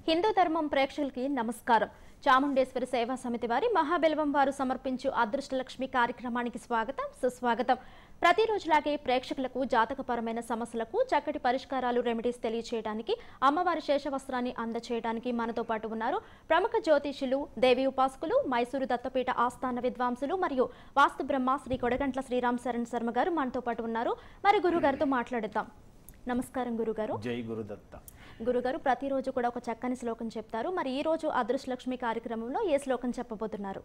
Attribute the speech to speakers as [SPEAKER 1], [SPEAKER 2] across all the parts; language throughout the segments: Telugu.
[SPEAKER 1] హిందూ ధర్మం ప్రేక్షకులకి నమస్కారం చాముండేశ్వరి సేవా సమితి వారి మహాబెలవం వారు సమర్పించు అదృష్టలక్ష్మి కార్యక్రమానికి స్వాగతం సుస్వాగతం ప్రతిరోజులాగే ప్రేక్షకులకు జాతకపరమైన సమస్యలకు చక్కటి పరిష్కారాలు రెమెడీస్ తెలియచేయడానికి అమ్మవారి శేషవస్త్రాన్ని అందచేయడానికి మనతో పాటు ఉన్నారు ప్రముఖ జ్యోతిషులు దేవి ఉపాసకులు మైసూరు దత్తపీఠ ఆస్థాన విద్వాంసులు మరియు వాస్తు బ్రహ్మ శ్రీ కొడగంట్ల శ్రీరామ్ శరణ్ శర్మ గారు మనతో పాటు ఉన్నారు మరి గురుగారితో మాట్లాడుతాం నమస్కారం గురుగారు
[SPEAKER 2] జై గురుదత్త
[SPEAKER 1] గురుగారు ప్రతిరోజు కూడా ఒక చక్కని శ్లోకం చెప్తారు మరి ఈ రోజు అదృష్టలక్ష్మి కార్యక్రమంలో ఏ శ్లోకం చెప్పబోతున్నారు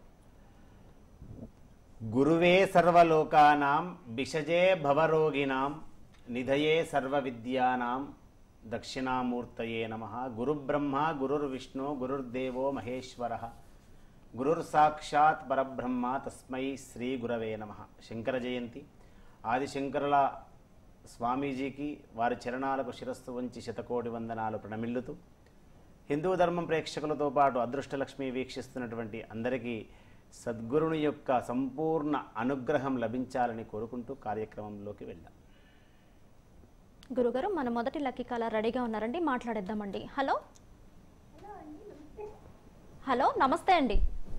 [SPEAKER 2] గురువే సర్వలోకానాం విషజే భవరోగిణాం నిధయే సర్వవిద్యానాం దక్షిణామూర్తయే నమ గురుబ్రహ్మ గురుర్విష్ణు గురుర్దేవో మహేశ్వర గురుర్ సాక్షాత్ పరబ్రహ్మ తస్మై శ్రీ గురవే నమ శంకర జయంతి ఆదిశంకరుల స్వామీజీకి వారి చరణాలకు శిరస్సు వంచి శతకోటి వందనాలు ప్రణమిల్లుతూ హిందూ ధర్మం ప్రేక్షకులతో పాటు అదృష్టలక్ష్మి వీక్షిస్తున్నటువంటి అందరికీ సద్గురుని యొక్క సంపూర్ణ అనుగ్రహం లభించాలని కోరుకుంటూ కార్యక్రమంలోకి వెళ్దాం
[SPEAKER 1] గురుగారు మన మొదటి లక్కీ కాల రెడీగా ఉన్నారండి మాట్లాడేద్దామండి హలో హలో నమస్తే అండి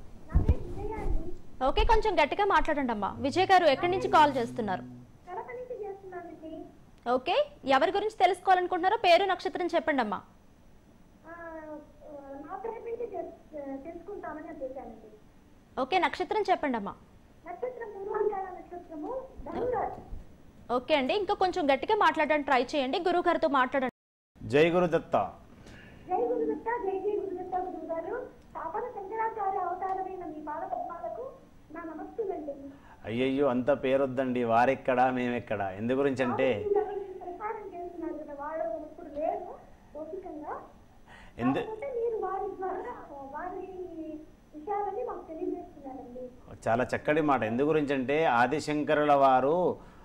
[SPEAKER 1] ఓకే కొంచెం గట్టిగా మాట్లాడండి అమ్మా విజయ్ గారు ఎక్కడి నుంచి కాల్ చేస్తున్నారు
[SPEAKER 3] కడప నుంచి చేస్తున్నానండి
[SPEAKER 1] ఓకే ఎవరి గురించి తెలుసుకోవాలనుకుంటున్నారో పేరు నక్షత్రం చెప్పండి అమ్మా
[SPEAKER 3] ఆ, నా పేరు నుంచి తెల్- తెలుసుకుంటామని చేశానండి
[SPEAKER 1] ఓకే నక్షత్రం చెప్పండి అమ్మా
[SPEAKER 3] నక్షత్రం పూర్వాంకాల నక్షత్రము ధనురాశి
[SPEAKER 1] ఓకే అండి ఇంకా కొంచెం గట్టిగా మాట్లాడడానికి ట్రై చేయండి గురువు గారితో మాట్లాడండి
[SPEAKER 2] జై గురుదత్త
[SPEAKER 3] జై గురుదత్త జై జై గురుదత్త గురువు గారు తాపన శంకరాచార్య అవతారమైన మీ పాద పద్మాలకు నా నమస్తులండి
[SPEAKER 2] అయ్యయ్యో అంత పేరొద్దండి వారెక్కడా మేమెక్కడా ఎందు గురించి అంటే
[SPEAKER 3] మీరు ప్రసారం చేస్తున్నారు కదా వాళ్ళు ఇప్పుడు లేరు భౌతికంగా
[SPEAKER 2] ఎందు
[SPEAKER 3] కాకపోతే మీరు వారి ద్వారా వారి విషయాలని మాకు తెలియజేస్తున్నారండి
[SPEAKER 2] చాలా చక్కటి మాట ఎందు గురించి అంటే ఆదిశంకరుల వారు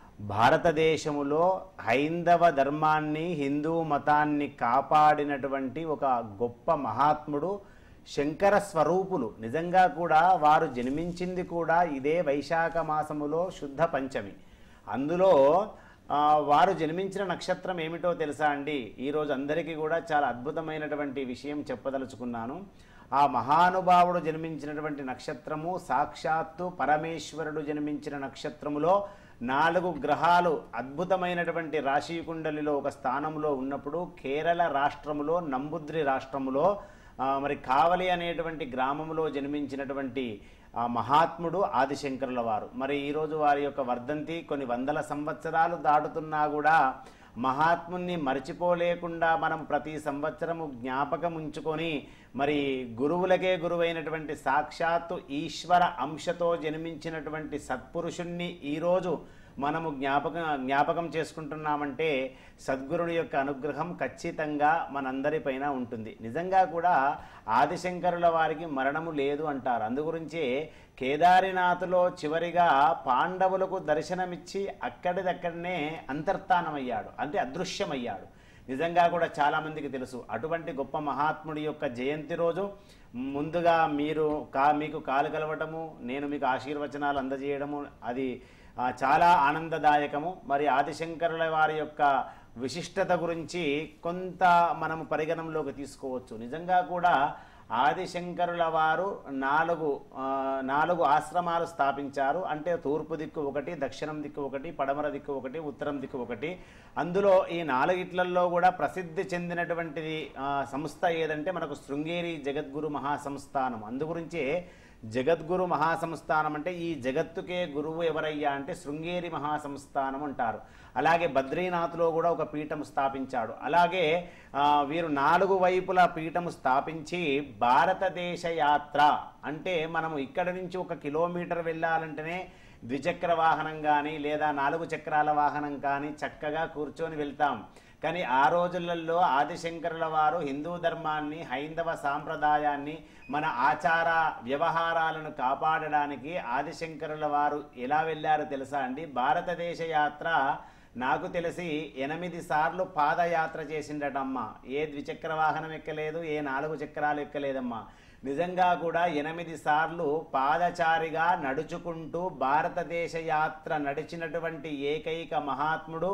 [SPEAKER 2] భారతదేశములో హైందవ ధర్మాన్ని హిందూ మతాన్ని కాపాడినటువంటి ఒక గొప్ప మహాత్ముడు శంకర స్వరూపులు నిజంగా కూడా వారు జన్మించింది కూడా ఇదే వైశాఖ మాసములో శుద్ధ పంచమి అందులో ఆ, వారు జన్మించిన నక్షత్రం ఏమిటో తెలుసా అండి ఈరోజు అందరికీ కూడా చాలా అద్భుతమైనటువంటి విషయం చెప్పదలుచుకున్నాను ఆ మహానుభావుడు జన్మించినటువంటి నక్షత్రము సాక్షాత్తు పరమేశ్వరుడు జన్మించిన నక్షత్రములో నాలుగు గ్రహాలు అద్భుతమైనటువంటి రాశి కుండలిలో ఒక స్థానంలో ఉన్నప్పుడు కేరళ రాష్ట్రములో నంబుద్రి రాష్ట్రములో ఆ, మరి కావలి అనేటువంటి గ్రామంలో జన్మించినటువంటి ఆ మహాత్ముడు ఆదిశంకరుల వారు మరి ఈరోజు వారి యొక్క వర్ధంతి కొన్ని వందల సంవత్సరాలు దాటుతున్నా కూడా మహాత్ముని మర్చిపోలేకుండా మనం ప్రతి సంవత్సరము జ్ఞాపకం ఉంచుకొని మరి గురువులకే గురువైనటువంటి సాక్షాత్తు ఈశ్వర అంశతో జన్మించినటువంటి సత్పురుషుణ్ణి ఈరోజు మనము జ్ఞాపకం జ్ఞాపకం చేసుకుంటున్నామంటే సద్గురుని యొక్క అనుగ్రహం ఖచ్చితంగా మనందరిపైన ఉంటుంది నిజంగా కూడా ఆదిశంకరుల వారికి మరణము లేదు అంటారు అందుగురించే కేదారినాథులో చివరిగా పాండవులకు దర్శనమిచ్చి అక్కడిదక్కడనే అంతర్ధానమయ్యాడు అంటే అదృశ్యమయ్యాడు నిజంగా కూడా చాలామందికి తెలుసు అటువంటి గొప్ప మహాత్ముడి యొక్క జయంతి రోజు ముందుగా మీరు కా మీకు కాలు కలవటము నేను మీకు ఆశీర్వచనాలు అందజేయడము అది ఆ, చాలా ఆనందదాయకము మరి ఆదిశంకరుల వారి యొక్క విశిష్టత గురించి కొంత మనము పరిగణనలోకి తీసుకోవచ్చు నిజంగా కూడా ఆదిశంకరుల వారు నాలుగు ఆ, నాలుగు ఆశ్రమాలు స్థాపించారు అంటే తూర్పు దిక్కు ఒకటి దక్షిణం దిక్కు ఒకటి పడమర దిక్కు ఒకటి ఉత్తరం దిక్కు ఒకటి అందులో ఈ నాలుగిట్లలో కూడా ప్రసిద్ధి చెందినటువంటిది ఆ, సంస్థ ఏదంటే మనకు శృంగేరి జగద్గురు మహాసంస్థానం అందుగురించే జగద్గురు మహాసంస్థానం అంటే ఈ జగత్తుకే గురువు ఎవరయ్యా అంటే శృంగేరి మహాసంస్థానం అంటారు అలాగే బద్రీనాథ్లో కూడా ఒక పీఠం స్థాపించాడు అలాగే ఆ, వీరు నాలుగు వైపుల పీఠం స్థాపించి భారతదేశ యాత్ర అంటే మనము ఇక్కడ నుంచి ఒక కిలోమీటర్ వెళ్ళాలంటేనే ద్విచక్ర వాహనం కానీ లేదా నాలుగు చక్రాల వాహనం కానీ చక్కగా కూర్చొని వెళ్తాం కానీ ఆ రోజులలో ఆదిశంకరుల వారు హిందూ ధర్మాన్ని హైందవ సాంప్రదాయాన్ని మన ఆచార వ్యవహారాలను కాపాడడానికి ఆదిశంకరుల వారు ఎలా వెళ్ళారో తెలుసా అండి భారతదేశ యాత్ర నాకు తెలిసి ఎనిమిది సార్లు పాదయాత్ర చేసిండటమ్మా ఏ ద్విచక్ర వాహనం ఎక్కలేదు ఏ నాలుగు చక్రాలు ఎక్కలేదమ్మా నిజంగా కూడా ఎనిమిది సార్లు పాదచారిగా నడుచుకుంటూ భారతదేశ యాత్ర నడిచినటువంటి ఏకైక మహాత్ముడు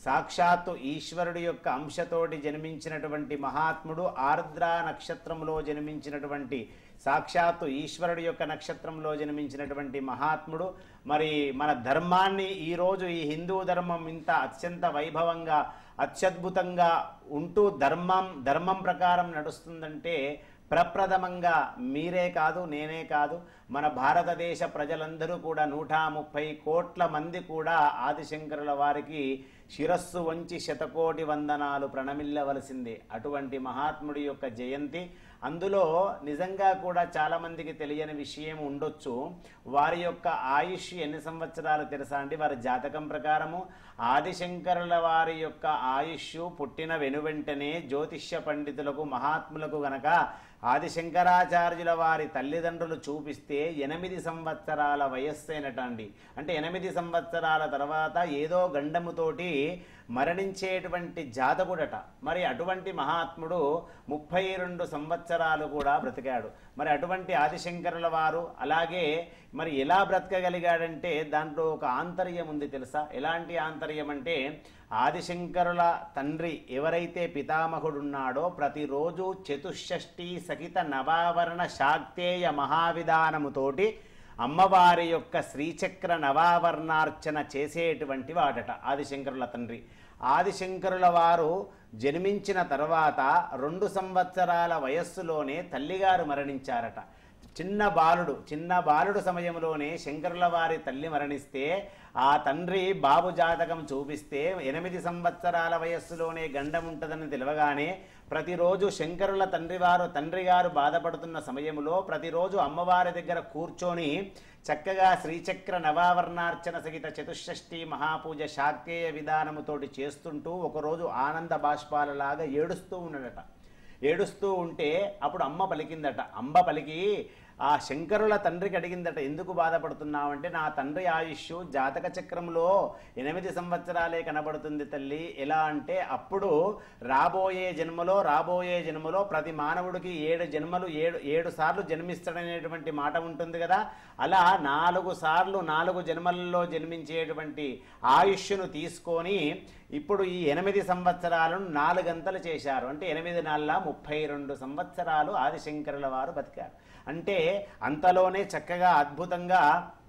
[SPEAKER 2] సాక్షాత్తు ఈశ్వరుడి యొక్క అంశతోటి జన్మించినటువంటి మహాత్ముడు ఆర్ద్ర నక్షత్రంలో జన్మించినటువంటి సాక్షాత్తు ఈశ్వరుడి యొక్క నక్షత్రంలో జన్మించినటువంటి మహాత్ముడు మరి మన ధర్మాన్ని ఈరోజు ఈ హిందూ ధర్మం ఇంత అత్యంత వైభవంగా అత్యద్భుతంగా ఉంటూ ధర్మం ధర్మం ప్రకారం నడుస్తుందంటే ప్రప్రథమంగా మీరే కాదు నేనే కాదు మన భారతదేశ ప్రజలందరూ కూడా నూట ముప్పై కోట్ల మంది కూడా ఆదిశంకరుల వారికి శిరస్సు వంచి శతకోటి వందనాలు ప్రణమిల్లవలసిందే అటువంటి మహాత్ముడి యొక్క జయంతి అందులో నిజంగా కూడా చాలామందికి తెలియని విషయం ఉండొచ్చు వారి యొక్క ఆయుష్ ఎన్ని సంవత్సరాలు తెలుసా అండి వారి జాతకం ప్రకారము ఆదిశంకరుల వారి యొక్క ఆయుష్ పుట్టిన వెనువెంటనే జ్యోతిష్య పండితులకు మహాత్ములకు గనక ఆదిశంకరాచార్యుల వారి తల్లిదండ్రులు చూపిస్తే ఎనిమిది సంవత్సరాల వయస్సైనట అండి అంటే ఎనిమిది సంవత్సరాల తర్వాత ఏదో గండముతోటి మరణించేటువంటి జాతకుడట మరి అటువంటి మహాత్ముడు ముప్పై రెండు సంవత్సరాలు కూడా బ్రతికాడు మరి అటువంటి ఆదిశంకరుల వారు అలాగే మరి ఎలా బ్రతకగలిగాడంటే దాంట్లో ఒక ఆంతర్యం ఉంది తెలుసా ఎలాంటి ఆంతర్యం అంటే ఆదిశంకరుల తండ్రి ఎవరైతే పితామహుడున్నాడో ప్రతిరోజు చతుషష్ఠి సహిత నవావరణ శాక్తేయ మహావిధానముతోటి అమ్మవారి యొక్క శ్రీచక్ర నవావరణార్చన చేసేటువంటి వాడట ఆదిశంకరుల తండ్రి ఆదిశంకరుల వారు జన్మించిన తర్వాత రెండు సంవత్సరాల వయస్సులోనే తల్లిగారు మరణించారట చిన్న బాలుడు చిన్న బాలుడు సమయంలోనే శంకరుల వారి తల్లి మరణిస్తే ఆ తండ్రి బాబు జాతకం చూపిస్తే ఎనిమిది సంవత్సరాల వయస్సులోనే గండం ఉంటుందని తెలియగానే ప్రతిరోజు శంకరుల తండ్రి వారు తండ్రి గారు బాధపడుతున్న సమయంలో ప్రతిరోజు అమ్మవారి దగ్గర కూర్చొని చక్కగా శ్రీచక్ర నవావరణార్చన సహిత చతుషష్ఠి మహాపూజ శాక్తేయ విధానముతోటి చేస్తుంటూ ఒకరోజు ఆనంద బాష్పాలలాగా ఏడుస్తూ ఉన్నాడట ఏడుస్తూ ఉంటే అప్పుడు అమ్మ పలికిందట అంబ పలికి ఆ శంకరుల తండ్రికి అడిగిందట ఎందుకు బాధపడుతున్నావంటే నా తండ్రి ఆయుష్ జాతక చక్రంలో ఎనిమిది సంవత్సరాలే కనబడుతుంది తల్లి ఎలా అంటే అప్పుడు రాబోయే జన్మలో రాబోయే జన్మలో ప్రతి మానవుడికి ఏడు జన్మలు ఏడు ఏడు సార్లు జన్మిస్తాడనేటువంటి మాట ఉంటుంది కదా అలా నాలుగు సార్లు నాలుగు జన్మలలో జన్మించేటువంటి ఆయుష్ను తీసుకొని ఇప్పుడు ఈ ఎనిమిది సంవత్సరాలను నాలుగంతలు చేశారు అంటే ఎనిమిది నాళ్ళ ముప్పై రెండు సంవత్సరాలు ఆదిశంకరుల వారు బతికారు అంటే అంతలోనే చక్కగా అద్భుతంగా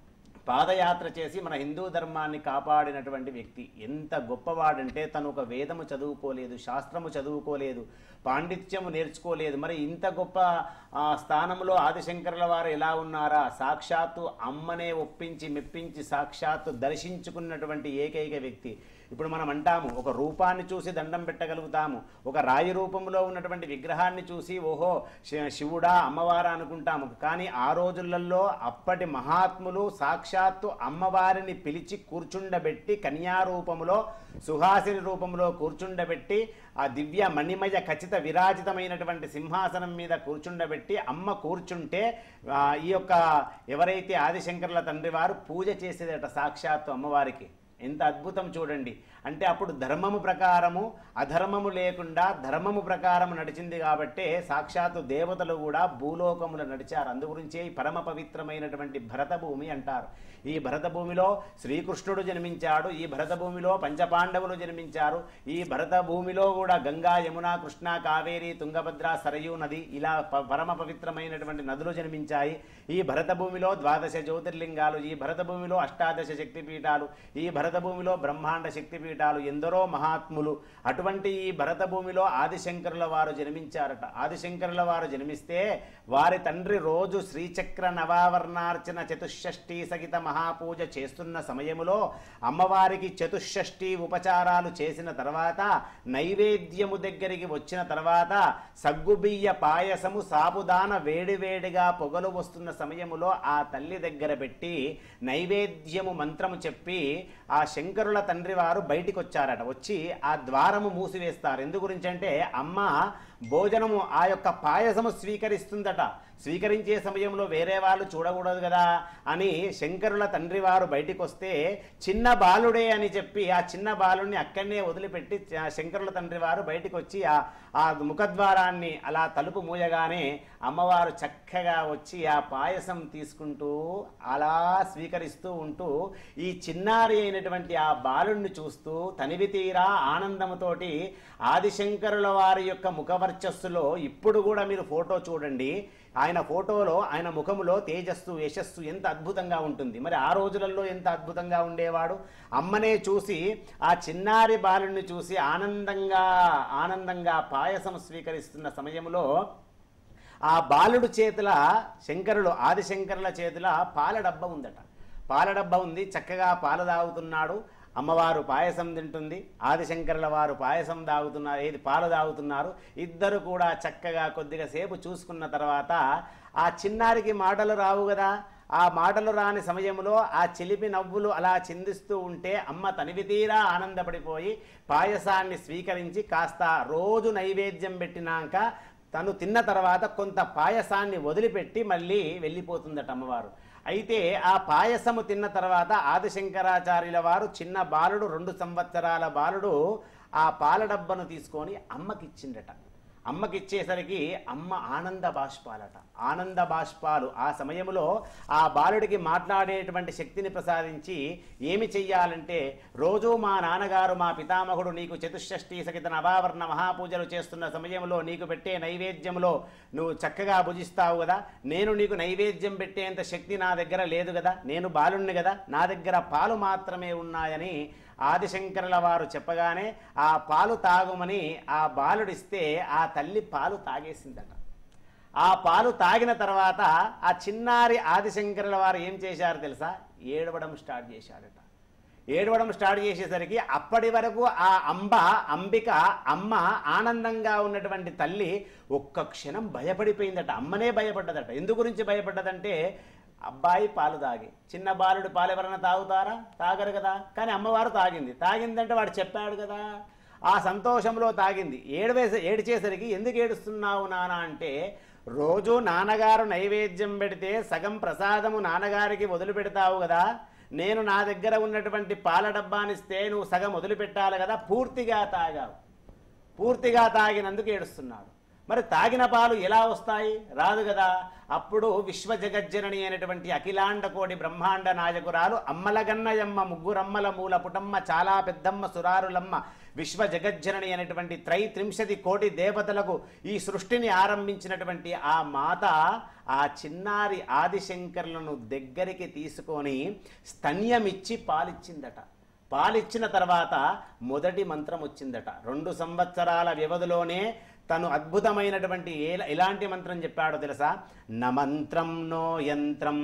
[SPEAKER 2] పాదయాత్ర చేసి మన హిందూ ధర్మాన్ని కాపాడినటువంటి వ్యక్తి ఎంత గొప్పవాడంటే తను ఒక వేదము చదువుకోలేదు శాస్త్రము చదువుకోలేదు పాండిత్యము నేర్చుకోలేదు మరి ఇంత గొప్ప ఆ, స్థానంలో ఆదిశంకరుల వారు ఎలా ఉన్నారా సాక్షాత్తు అమ్మనే ఒప్పించి మెప్పించి సాక్షాత్తు దర్శించుకున్నటువంటి ఏకైక వ్యక్తి ఇప్పుడు మనం అంటాము ఒక రూపాన్ని చూసి దండం పెట్టగలుగుతాము ఒక రాయి రూపంలో ఉన్నటువంటి విగ్రహాన్ని చూసి ఓహో శి- శివుడా అమ్మవారా అనుకుంటాము కానీ ఆ రోజులలో అప్పటి మహాత్ములు సాక్షాత్తు అమ్మవారిని పిలిచి కూర్చుండబెట్టి కన్యా రూపములో సుహాసిని రూపంలో కూర్చుండబెట్టి ఆ దివ్య మణిమయ ఖచ్చిత విరాజితమైనటువంటి సింహాసనం మీద కూర్చుండబెట్టి అమ్మ కూర్చుంటే ఆ, ఈ యొక్క ఎవరైతే ఆదిశంకర్ల తండ్రి వారు పూజ చేసేదట సాక్షాత్తు అమ్మవారికి ఎంత అద్భుతం చూడండి అంటే అప్పుడు ధర్మము ప్రకారము అధర్మము లేకుండా ధర్మము ప్రకారము నడిచింది కాబట్టే సాక్షాత్తు దేవతలు కూడా భూలోకములు నడిచారు అందు గురించే ఈ పరమ పవిత్రమైనటువంటి భరత భూమి అంటారు ఈ భరత భూమిలో శ్రీకృష్ణుడు జన్మించాడు ఈ భరత భూమిలో పంచపాండవులు జన్మించారు ఈ భరత భూమిలో కూడా గంగా యమున కృష్ణ కావేరి తుంగభద్ర సరయూ నది ఇలా ప- పరమ పవిత్రమైనటువంటి నదులు జన్మించాయి ఈ భరత భూమిలో ద్వాదశ జ్యోతిర్లింగాలు ఈ భరత భూమిలో అష్టాదశ శక్తిపీఠాలు ఈ భరత భూమిలో బ్రహ్మాండ శక్తిపీఠాలు ఎందరో మహాత్ములు అటువంటి ఈ భరత భూమిలో ఆదిశంకరుల వారు జన్మించారట ఆదిశంకరుల వారు జన్మిస్తే వారి తండ్రి రోజు శ్రీచక్ర నవావరణార్చన చతుషష్ఠి సహిత మహాపూజ చేస్తున్న సమయములో అమ్మవారికి చతుషష్ఠి ఉపచారాలు చేసిన తర్వాత నైవేద్యము దగ్గరికి వచ్చిన తర్వాత సగ్గుబియ్య పాయసము సాబుదాన వేడివేడిగా పొగలు వస్తున్న సమయములో ఆ తల్లి దగ్గర పెట్టి నైవేద్యము మంత్రము చెప్పి ఆ శంకరుల తండ్రి వారు బయటికి వచ్చారట వచ్చి ఆ ద్వారము మూసివేస్తారు ఎందు గురించి అంటే అమ్మ భోజనము ఆ యొక్క పాయసము స్వీకరిస్తుందట స్వీకరించే సమయంలో వేరే వాళ్ళు చూడకూడదు కదా అని శంకరుల తండ్రి వారు బయటికి వస్తే చిన్న బాలుడే అని చెప్పి ఆ చిన్న బాలుడిని అక్కడనే వదిలిపెట్టి ఆ శంకరుల తండ్రి వారు బయటికి వచ్చి ఆ ఆ ముఖద్వారాన్ని అలా తలుపు మూయగానే అమ్మవారు చక్కగా వచ్చి ఆ పాయసం తీసుకుంటూ అలా స్వీకరిస్తూ ఉంటూ ఈ చిన్నారి అయినటువంటి ఆ బాలుణ్ణి చూస్తూ తనివి తీరా ఆనందముతోటి ఆదిశంకరుల వారి యొక్క ముఖవర్చస్సులో ఇప్పుడు కూడా మీరు ఫోటో చూడండి ఆయన ఫోటోలో ఆయన ముఖములో తేజస్సు యశస్సు ఎంత అద్భుతంగా ఉంటుంది మరి ఆ రోజులలో ఎంత అద్భుతంగా ఉండేవాడు అమ్మనే చూసి ఆ చిన్నారి బాలుణ్ణి చూసి ఆనందంగా ఆనందంగా పాయసం స్వీకరిస్తున్న సమయంలో ఆ బాలుడు చేతుల శంకరులు ఆదిశంకరుల చేతుల పాల డబ్బ ఉందట పాల డబ్బ ఉంది చక్కగా పాలు తాగుతున్నాడు అమ్మవారు పాయసం తింటుంది ఆదిశంకరుల వారు పాయసం తాగుతున్నారు ఏది పాలు తాగుతున్నారు ఇద్దరు కూడా చక్కగా కొద్దిగా సేపు చూసుకున్న తర్వాత ఆ చిన్నారికి మాటలు రావు కదా ఆ మాటలు రాని సమయంలో ఆ చిలిపి నవ్వులు అలా చిందిస్తూ ఉంటే అమ్మ తనివి తీరా ఆనందపడిపోయి పాయసాన్ని స్వీకరించి కాస్త రోజు నైవేద్యం పెట్టినాక తను తిన్న తర్వాత కొంత పాయసాన్ని వదిలిపెట్టి మళ్ళీ వెళ్ళిపోతుందట అమ్మవారు అయితే ఆ పాయసము తిన్న తర్వాత ఆదిశంకరాచార్యుల వారు చిన్న బాలుడు రెండు సంవత్సరాల బాలుడు ఆ పాల డబ్బను తీసుకొని అమ్మకిచ్చిండట అమ్మకిచ్చేసరికి అమ్మ ఆనంద బాష్పాలట ఆనంద బాష్పాలు ఆ సమయంలో ఆ బాలుడికి మాట్లాడేటువంటి శక్తిని ప్రసాదించి ఏమి చెయ్యాలంటే రోజు మా నాన్నగారు మా పితామహుడు నీకు చతుషష్ఠి సహిత నవావరణ మహాపూజలు చేస్తున్న సమయంలో నీకు పెట్టే నైవేద్యంలో నువ్వు చక్కగా భుజిస్తావు కదా నేను నీకు నైవేద్యం పెట్టేంత శక్తి నా దగ్గర లేదు కదా నేను బాలుణ్ణి కదా నా దగ్గర పాలు మాత్రమే ఉన్నాయని ఆదిశంకరుల వారు చెప్పగానే ఆ పాలు తాగుమని ఆ బాలుడిస్తే ఆ తల్లి పాలు తాగేసిందట ఆ పాలు తాగిన తర్వాత ఆ చిన్నారి ఆదిశంకరుల వారు ఏం చేశారు తెలుసా ఏడవడం స్టార్ట్ చేశాడట ఏడవడం స్టార్ట్ చేసేసరికి అప్పటి వరకు ఆ అంబ అంబిక అమ్మ ఆనందంగా ఉన్నటువంటి తల్లి ఒక్క క్షణం భయపడిపోయిందట అమ్మనే భయపడ్డదట ఎందు గురించి భయపడ్డదంటే అబ్బాయి పాలు తాగి చిన్న బాలుడు పాలు ఎవరైనా తాగుతారా తాగరు కదా కానీ అమ్మవారు తాగింది తాగిందంటే వాడు చెప్పాడు కదా ఆ సంతోషంలో తాగింది ఏడవేసే ఏడిచేసరికి ఎందుకు ఏడుస్తున్నావు నాన్న అంటే రోజు నాన్నగారు నైవేద్యం పెడితే సగం ప్రసాదము నాన్నగారికి వదిలిపెడతావు కదా నేను నా దగ్గర ఉన్నటువంటి పాల డబ్బానిస్తే నువ్వు సగం వదిలిపెట్టాలి కదా పూర్తిగా తాగావు పూర్తిగా తాగినందుకు ఏడుస్తున్నాడు మరి తాగిన పాలు ఎలా వస్తాయి రాదు కదా అప్పుడు విశ్వ జగజ్జనని అయినటువంటి అఖిలాండ కోటి బ్రహ్మాండ నాయకురాలు అమ్మలగన్నయమ్మ ముగ్గురమ్మల మూల పుటమ్మ చాలా పెద్దమ్మ సురారులమ్మ విశ్వ జగజ్జనని అయినటువంటి త్రైత్రింశతి కోటి దేవతలకు ఈ సృష్టిని ఆరంభించినటువంటి ఆ మాత ఆ చిన్నారి ఆదిశంకర్లను దగ్గరికి తీసుకొని స్తన్యమిచ్చి పాలిచ్చిందట పాలిచ్చిన తర్వాత మొదటి మంత్రం వచ్చిందట రెండు సంవత్సరాల వ్యవధిలోనే తను అద్భుతమైనటువంటి ఏ ఎలాంటి మంత్రం చెప్పాడో తెలుసా నమంత్రం నో యంత్రం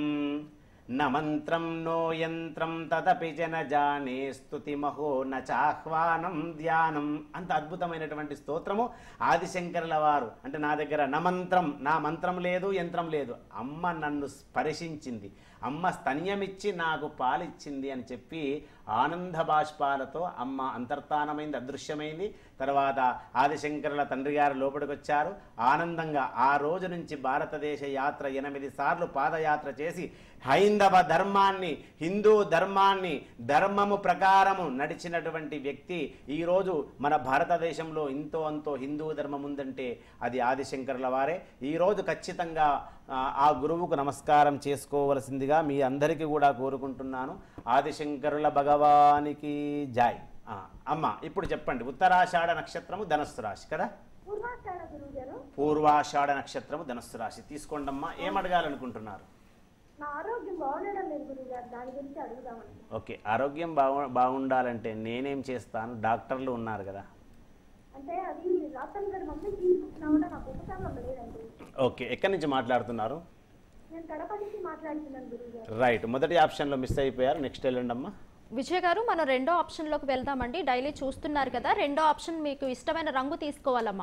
[SPEAKER 2] నమంత్రం నో యంత్రం తదపి జన జానే స్తుతి మహో నచాహ్వానం ధ్యానం అంత అద్భుతమైనటువంటి స్తోత్రము ఆదిశంకరుల వారు అంటే నా దగ్గర నమంత్రం నా మంత్రం లేదు యంత్రం లేదు అమ్మ నన్ను స్పర్శించింది అమ్మ స్తన్యమిచ్చి నాకు పాలిచ్చింది అని చెప్పి ఆనంద బాష్పాలతో అమ్మ అంతర్ధానమైంది అదృశ్యమైంది తర్వాత ఆదిశంకరుల తండ్రి గారు లోపలికి వచ్చారు ఆనందంగా ఆ రోజు నుంచి భారతదేశ యాత్ర ఎనిమిది సార్లు పాదయాత్ర చేసి హైందవ ధర్మాన్ని హిందూ ధర్మాన్ని ధర్మము ప్రకారము నడిచినటువంటి వ్యక్తి ఈరోజు మన భారతదేశంలో ఇంతో అంతో హిందూ ధర్మం ఉందంటే అది ఆదిశంకరుల వారే ఈరోజు ఖచ్చితంగా ఆ, ఆ గురువుకు నమస్కారం చేసుకోవలసిందిగా మీ అందరికీ కూడా కోరుకుంటున్నాను ఆదిశంకరుల భగవానికి జాయ్ ఆ, అమ్మ ఇప్పుడు చెప్పండి ఉత్తరాషాఢ నక్షత్రము ధనస్సు రాశి కదా
[SPEAKER 3] పూర్వాచార గురువు గారు
[SPEAKER 2] పూర్వాషాఢ నక్షత్రము ధనస్సు రాశి తీసుకోండి అమ్మా ఏం అడగాలనుకుంటున్నారు
[SPEAKER 3] నా ఆరోగ్యం బాగుండడం లేదు గురువు గారు దాని గురించి అడుగుదామని
[SPEAKER 2] ఓకే ఆరోగ్యం బాగు బాగుండాలంటే నేనేం చేస్తాను డాక్టర్లు ఉన్నారు కదా
[SPEAKER 3] అంటే అది రాత్రి గారి మమ్మీ తీసుకున్నా కూడా నాకు ఉపశమనం లేదండి
[SPEAKER 2] ఓకే ఎక్కడి నుంచి మాట్లాడుతున్నారు
[SPEAKER 3] నేను కడప నుంచి మాట్లాడుతున్నాను గురువు గారు
[SPEAKER 2] రైట్ మొదటి ఆప్షన్లో మిస్ అయిపోయారు నెక్స్ట్ వెళ్ళండి అమ్మా
[SPEAKER 1] విజయ్ గారు మనం రెండో ఆప్షన్లోకి వెళ్దామండి డైలీ చూస్తున్నారు కదా రెండో ఆప్షన్ మీకు ఇష్టమైన రంగు తీసుకోవాలమ్మా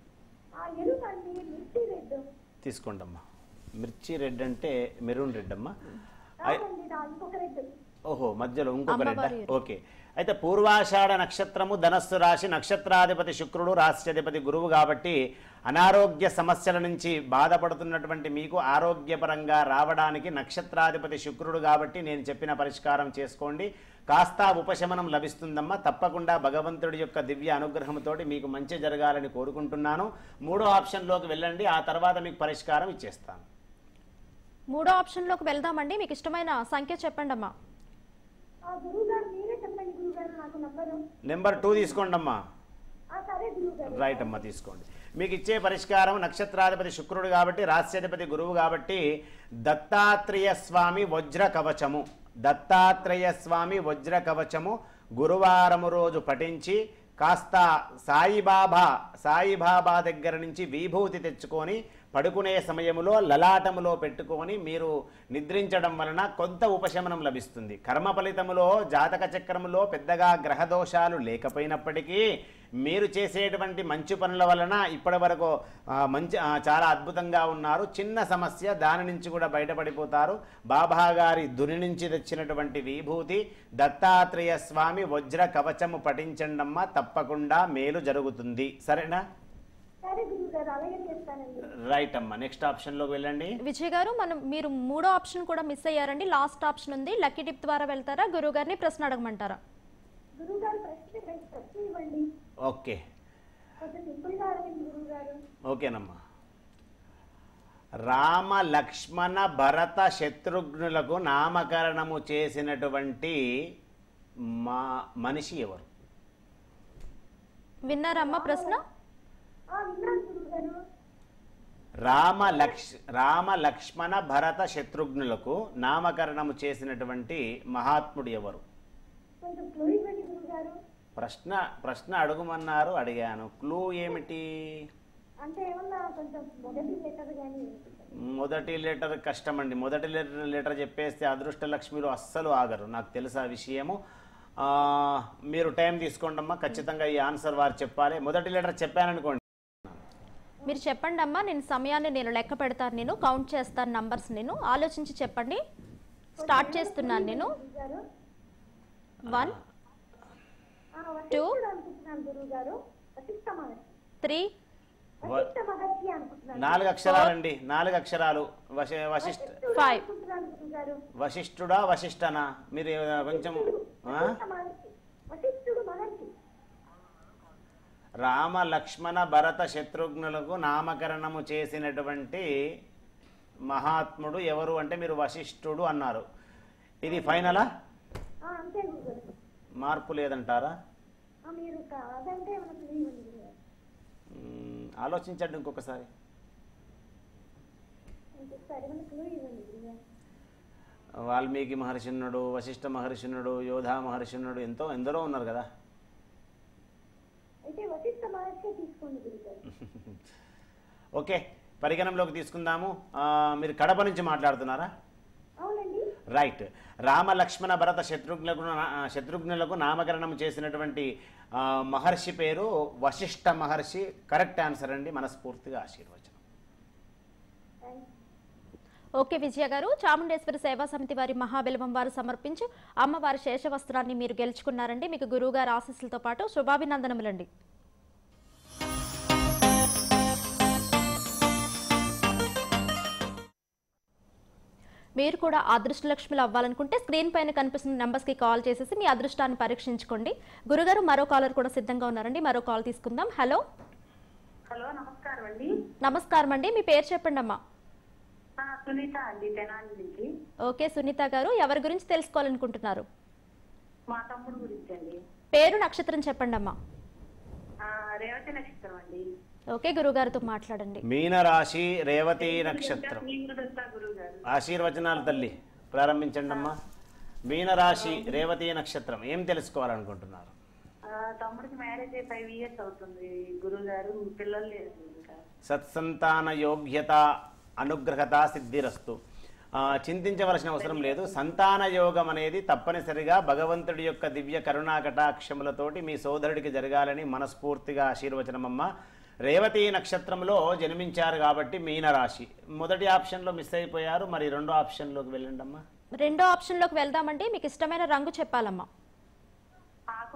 [SPEAKER 3] ఆ ఎరువు అండి మిర్చి రెడ్
[SPEAKER 2] తీసుకోండి అమ్మా మిర్చి రెడ్ అంటే మెరూన్ రెడ్ అమ్మా ఐ-
[SPEAKER 3] కాదండి నా ఇంకొక రెడ్
[SPEAKER 2] ఓహో మధ్యలో ఇంకొక రెడ్
[SPEAKER 1] అమ్మవారి
[SPEAKER 2] ఓకే అయితే పూర్వాషాఢ నక్షత్రము ధనస్సు రాశి నక్షత్రాధిపతి శుక్రుడు రాష్ట్రాధిపతి గురువు కాబట్టి అనారోగ్య సమస్యల నుంచి బాధపడుతున్నటువంటి మీకు ఆరోగ్యపరంగా రావడానికి నక్షత్రాధిపతి శుక్రుడు కాబట్టి నేను చెప్పిన పరిష్కారం చేసుకోండి కాస్త ఉపశమనం లభిస్తుందమ్మా తప్పకుండా భగవంతుడి యొక్క దివ్య అనుగ్రహంతోటి మీకు మంచి జరగాలని కోరుకుంటున్నాను మూడో ఆప్షన్లోకి వెళ్ళండి ఆ తర్వాత మీకు పరిష్కారం ఇచ్చేస్తాను
[SPEAKER 1] మూడో ఆప్షన్లోకి వెళ్దామండి మీకు ఇష్టమైన సంఖ్య చెప్పండి అమ్మా
[SPEAKER 3] ఆ గురువు గారు మీరే చెప్పండి గురువు గారు నాకు నంబరు
[SPEAKER 2] నెంబర్ టూ తీసుకోండి అమ్మా
[SPEAKER 3] ఆ సరే గురువు గారు
[SPEAKER 2] రైట్ అమ్మా తీసుకోండి మీకు ఇచ్చే పరిష్కారం నక్షత్రాధిపతి శుక్రుడు కాబట్టి రాశ్యాధిపతి గురువు కాబట్టి దత్తాత్రేయ స్వామి వజ్ర కవచము దత్తాత్రేయ స్వామి వజ్ర కవచము గురువారము రోజు పఠించి కాస్త సాయిబాబా సాయిబాబా దగ్గర నుంచి విభూతి తెచ్చుకొని పడుకునే సమయంలో లలాటములో పెట్టుకొని మీరు నిద్రించడం వలన కొంత ఉపశమనం లభిస్తుంది కర్మ ఫలితములో జాతక చక్రములో పెద్దగా గ్రహదోషాలు లేకపోయినప్పటికీ మీరు చేసేటువంటి మంచి పనుల వలన ఇప్పటి వరకు ఆ, మంచి ఆ, చాలా అద్భుతంగా ఉన్నారు చిన్న సమస్య దాని నుంచి కూడా బయటపడిపోతారు బాబా గారి దుని నుంచి తెచ్చినటువంటి విభూతి దత్తాత్రేయ స్వామి వజ్ర కవచము పఠించండమ్మా తప్పకుండా మేలు జరుగుతుంది సరేనా
[SPEAKER 3] సరే గురువు గారు అలాగే చేస్తానండి
[SPEAKER 2] రైట్ అమ్మా నెక్స్ట్ ఆప్షన్లోకి వెళ్ళండి
[SPEAKER 1] విజయ్ గారు మనం మీరు మూడో ఆప్షన్ కూడా మిస్ అయ్యారండి లాస్ట్ ఆప్షన్ ఉంది లక్కీ టిప్ ద్వారా వెళ్తారా గురువు గారిని ప్రశ్న అడగమంటారా
[SPEAKER 3] గురువు గారు ప్రశ్న ప్రశ్న ఇవ్వండి
[SPEAKER 2] ఓకే
[SPEAKER 3] కొంచెం సింపుల్గా అడగండి గురువు గారు
[SPEAKER 2] ఓకేనమ్మా రామ లక్ష్మణ భరత శత్రుఘ్నులకు నామకరణము చేసినటువంటి మా మనిషి ఎవరు
[SPEAKER 1] విన్నారమ్మా ప్రశ్న
[SPEAKER 3] ఆ విన్నాను గురువు గారు
[SPEAKER 2] రామ లక్ష్ రామ లక్ష్మణ భరత శత్రుఘ్నులకు నామకరణము చేసినటువంటి మహాత్ముడు ఎవరు
[SPEAKER 3] కొంచెం క్లూ ఇవ్వండి గురువు గారు
[SPEAKER 2] ప్రశ్న ప్రశ్న అడుగుమన్నారు అడిగాను క్లూ ఏమిటి
[SPEAKER 3] అంటే ఏమన్నా కొంచెం మొదటి లెటర్ కానీ
[SPEAKER 2] మొదటి లెటర్ కష్టమండి మొదటి లెటర్ లెటర్ చెప్పేస్తే అదృష్ట లక్ష్మిలో అస్సలు ఆగరు నాకు తెలుసు ఆ విషయము ఆ, మీరు టైం తీసుకోండి అమ్మా ఖచ్చితంగా ఈ ఆన్సర్ వారు చెప్పాలి మొదటి లెటర్ చెప్పాననుకోండి
[SPEAKER 1] మీరు చెప్పండి అమ్మా నేను సమయాన్ని నేను లెక్క పెడతాను నేను కౌంట్ చేస్తాను నంబర్స్ నేను ఆలోచించి చెప్పండి స్టార్ట్ చేస్తున్నాను నేను
[SPEAKER 3] గురువు గారు
[SPEAKER 1] వన్
[SPEAKER 3] ఆ, వశిష్ఠుడు అనుకుంటున్నాను గురువు గారు వశిష్ఠ మహర్షి
[SPEAKER 1] త్రీ
[SPEAKER 3] వశిష్ఠ మహర్షి అనుకుంటున్నాను
[SPEAKER 2] నాలుగు అక్షరాలండి నాలుగు అక్షరాలు వశ వశిష్ఠ
[SPEAKER 3] వశిష్ఠుడు
[SPEAKER 1] Five.
[SPEAKER 3] అనుకుంటున్నాను గురువు గారు
[SPEAKER 2] వశిష్ఠుడా వశిష్ఠనా మీరు కొంచెం ఆ?
[SPEAKER 3] వశిష్ఠ మహర్షి వశిష్ఠుడు మహర్షి
[SPEAKER 2] రామ లక్ష్మణ భరత శత్రుఘ్నులకు నామకరణము చేసినటువంటి మహాత్ముడు ఎవరు అంటే మీరు వశిష్ఠుడు అన్నారు ఇది ఫైనలా
[SPEAKER 3] ఆ, అంతే గురువు గారు
[SPEAKER 2] మార్పు లేదంటారా
[SPEAKER 3] ఆ, మీరు కాదంటే మనకు క్లూ ఇవ్వండి గురువు గారు
[SPEAKER 2] మ్మ్, ఆలోచించండి ఇంకొకసారి
[SPEAKER 3] ఇంకొకసారి మనకు క్లూ ఇవ్వండి గురువు గారు
[SPEAKER 2] వాల్మీకి మహర్షి ఉన్నాడు వశిష్ఠ మహర్షి ఉన్నాడు యోధా మహర్షి ఉన్నాడు ఎంతో ఎందరో ఉన్నారు కదా
[SPEAKER 3] అయితే వశిష్ఠ మహర్షి తీసుకోండి గురువు గారు
[SPEAKER 2] ఓకే పరిగణంలోకి తీసుకుందాము ఆ, మీరు కడప నుంచి మాట్లాడుతున్నారా
[SPEAKER 3] అవునండి
[SPEAKER 2] రైట్ రామ లక్ష్మణ భరత శత్రుఘ్నులకు నా- శత్రుఘ్నులకు నామకరణం చేసినటువంటి ఆ, మహర్షి పేరు వశిష్ఠ మహర్షి కరెక్ట్ ఆన్సర్ అండి మనస్ఫూర్తిగా ఆశీర్వచనం
[SPEAKER 3] థ్యాంక్స్
[SPEAKER 1] ఓకే విజయ గారు చాముండేశ్వరి సేవా సమితి వారి మహాబెలవం వారు సమర్పించు అమ్మవారి శేషవస్త్రాన్ని మీరు గెలుచుకున్నారండి మీకు గురువు గారి ఆశీస్సులతో పాటు శుభాభినందనములండి మీరు కూడా అదృష్టలక్ష్మిలు అవ్వాలనుకుంటే స్క్రీన్ పైన కనిపిస్తున్న నెంబర్స్కి కాల్ చేసేసి మీ అదృష్టాన్ని పరీక్షించుకోండి గురుగారు మరో కాలర్ కూడా సిద్ధంగా ఉన్నారండి మరో కాల్ తీసుకుందాం హలో
[SPEAKER 4] హలో నమస్కారం అండి
[SPEAKER 1] నమస్కారం అండి మీ పేరు చెప్పండి అమ్మా
[SPEAKER 4] ఆ, సునీత అండి తెనాలి నుంచి
[SPEAKER 1] ఓకే సునీత గారు ఎవరి గురించి తెలుసుకోవాలనుకుంటున్నారు
[SPEAKER 4] మా తమ్ముడు గురించి అండి
[SPEAKER 1] పేరు నక్షత్రం చెప్పండి అమ్మా
[SPEAKER 4] ఆ, రేవతి నక్షత్రం అండి
[SPEAKER 1] ఓకే గురుగారితో మాట్లాడండి
[SPEAKER 2] మీనరాశి రేవతి నక్షత్రం
[SPEAKER 4] తీవ్రదత్త గురువు గారు
[SPEAKER 2] ఆశీర్వచనాలు తల్లి ప్రారంభించండి అమ్మా మీనరాశి రేవతి నక్షత్రం ఏం తెలుసుకోవాలనుకుంటున్నారు
[SPEAKER 4] ఆ, తమ్ముడికి మ్యారేజ్ అయ్యి ఫైవ్ ఇయర్స్ అవుతుంది గురువు గారు పిల్లలు లేదు ఇంకా
[SPEAKER 2] సత్సంతాన యోగ్యత అనుగ్రహత సిద్ధిరస్తు ఆ, చింతించవలసిన అవసరం లేదు సంతాన యోగం అనేది తప్పనిసరిగా భగవంతుడి యొక్క దివ్య కరుణా కటాక్షములతోటి మీ సోదరుడికి జరగాలని మనస్ఫూర్తిగా ఆశీర్వచనమమ్మ రేవతి నక్షత్రంలో జన్మించారు కాబట్టి మీనరాశి మొదటి ఆప్షన్లో మిస్ అయిపోయారు మరి రెండో ఆప్షన్లోకి వెళ్ళండి అమ్మా
[SPEAKER 1] రెండో ఆప్షన్లోకి వెళ్దామండి మీకు ఇష్టమైన రంగు చెప్పాలమ్మా
[SPEAKER 4] ఆ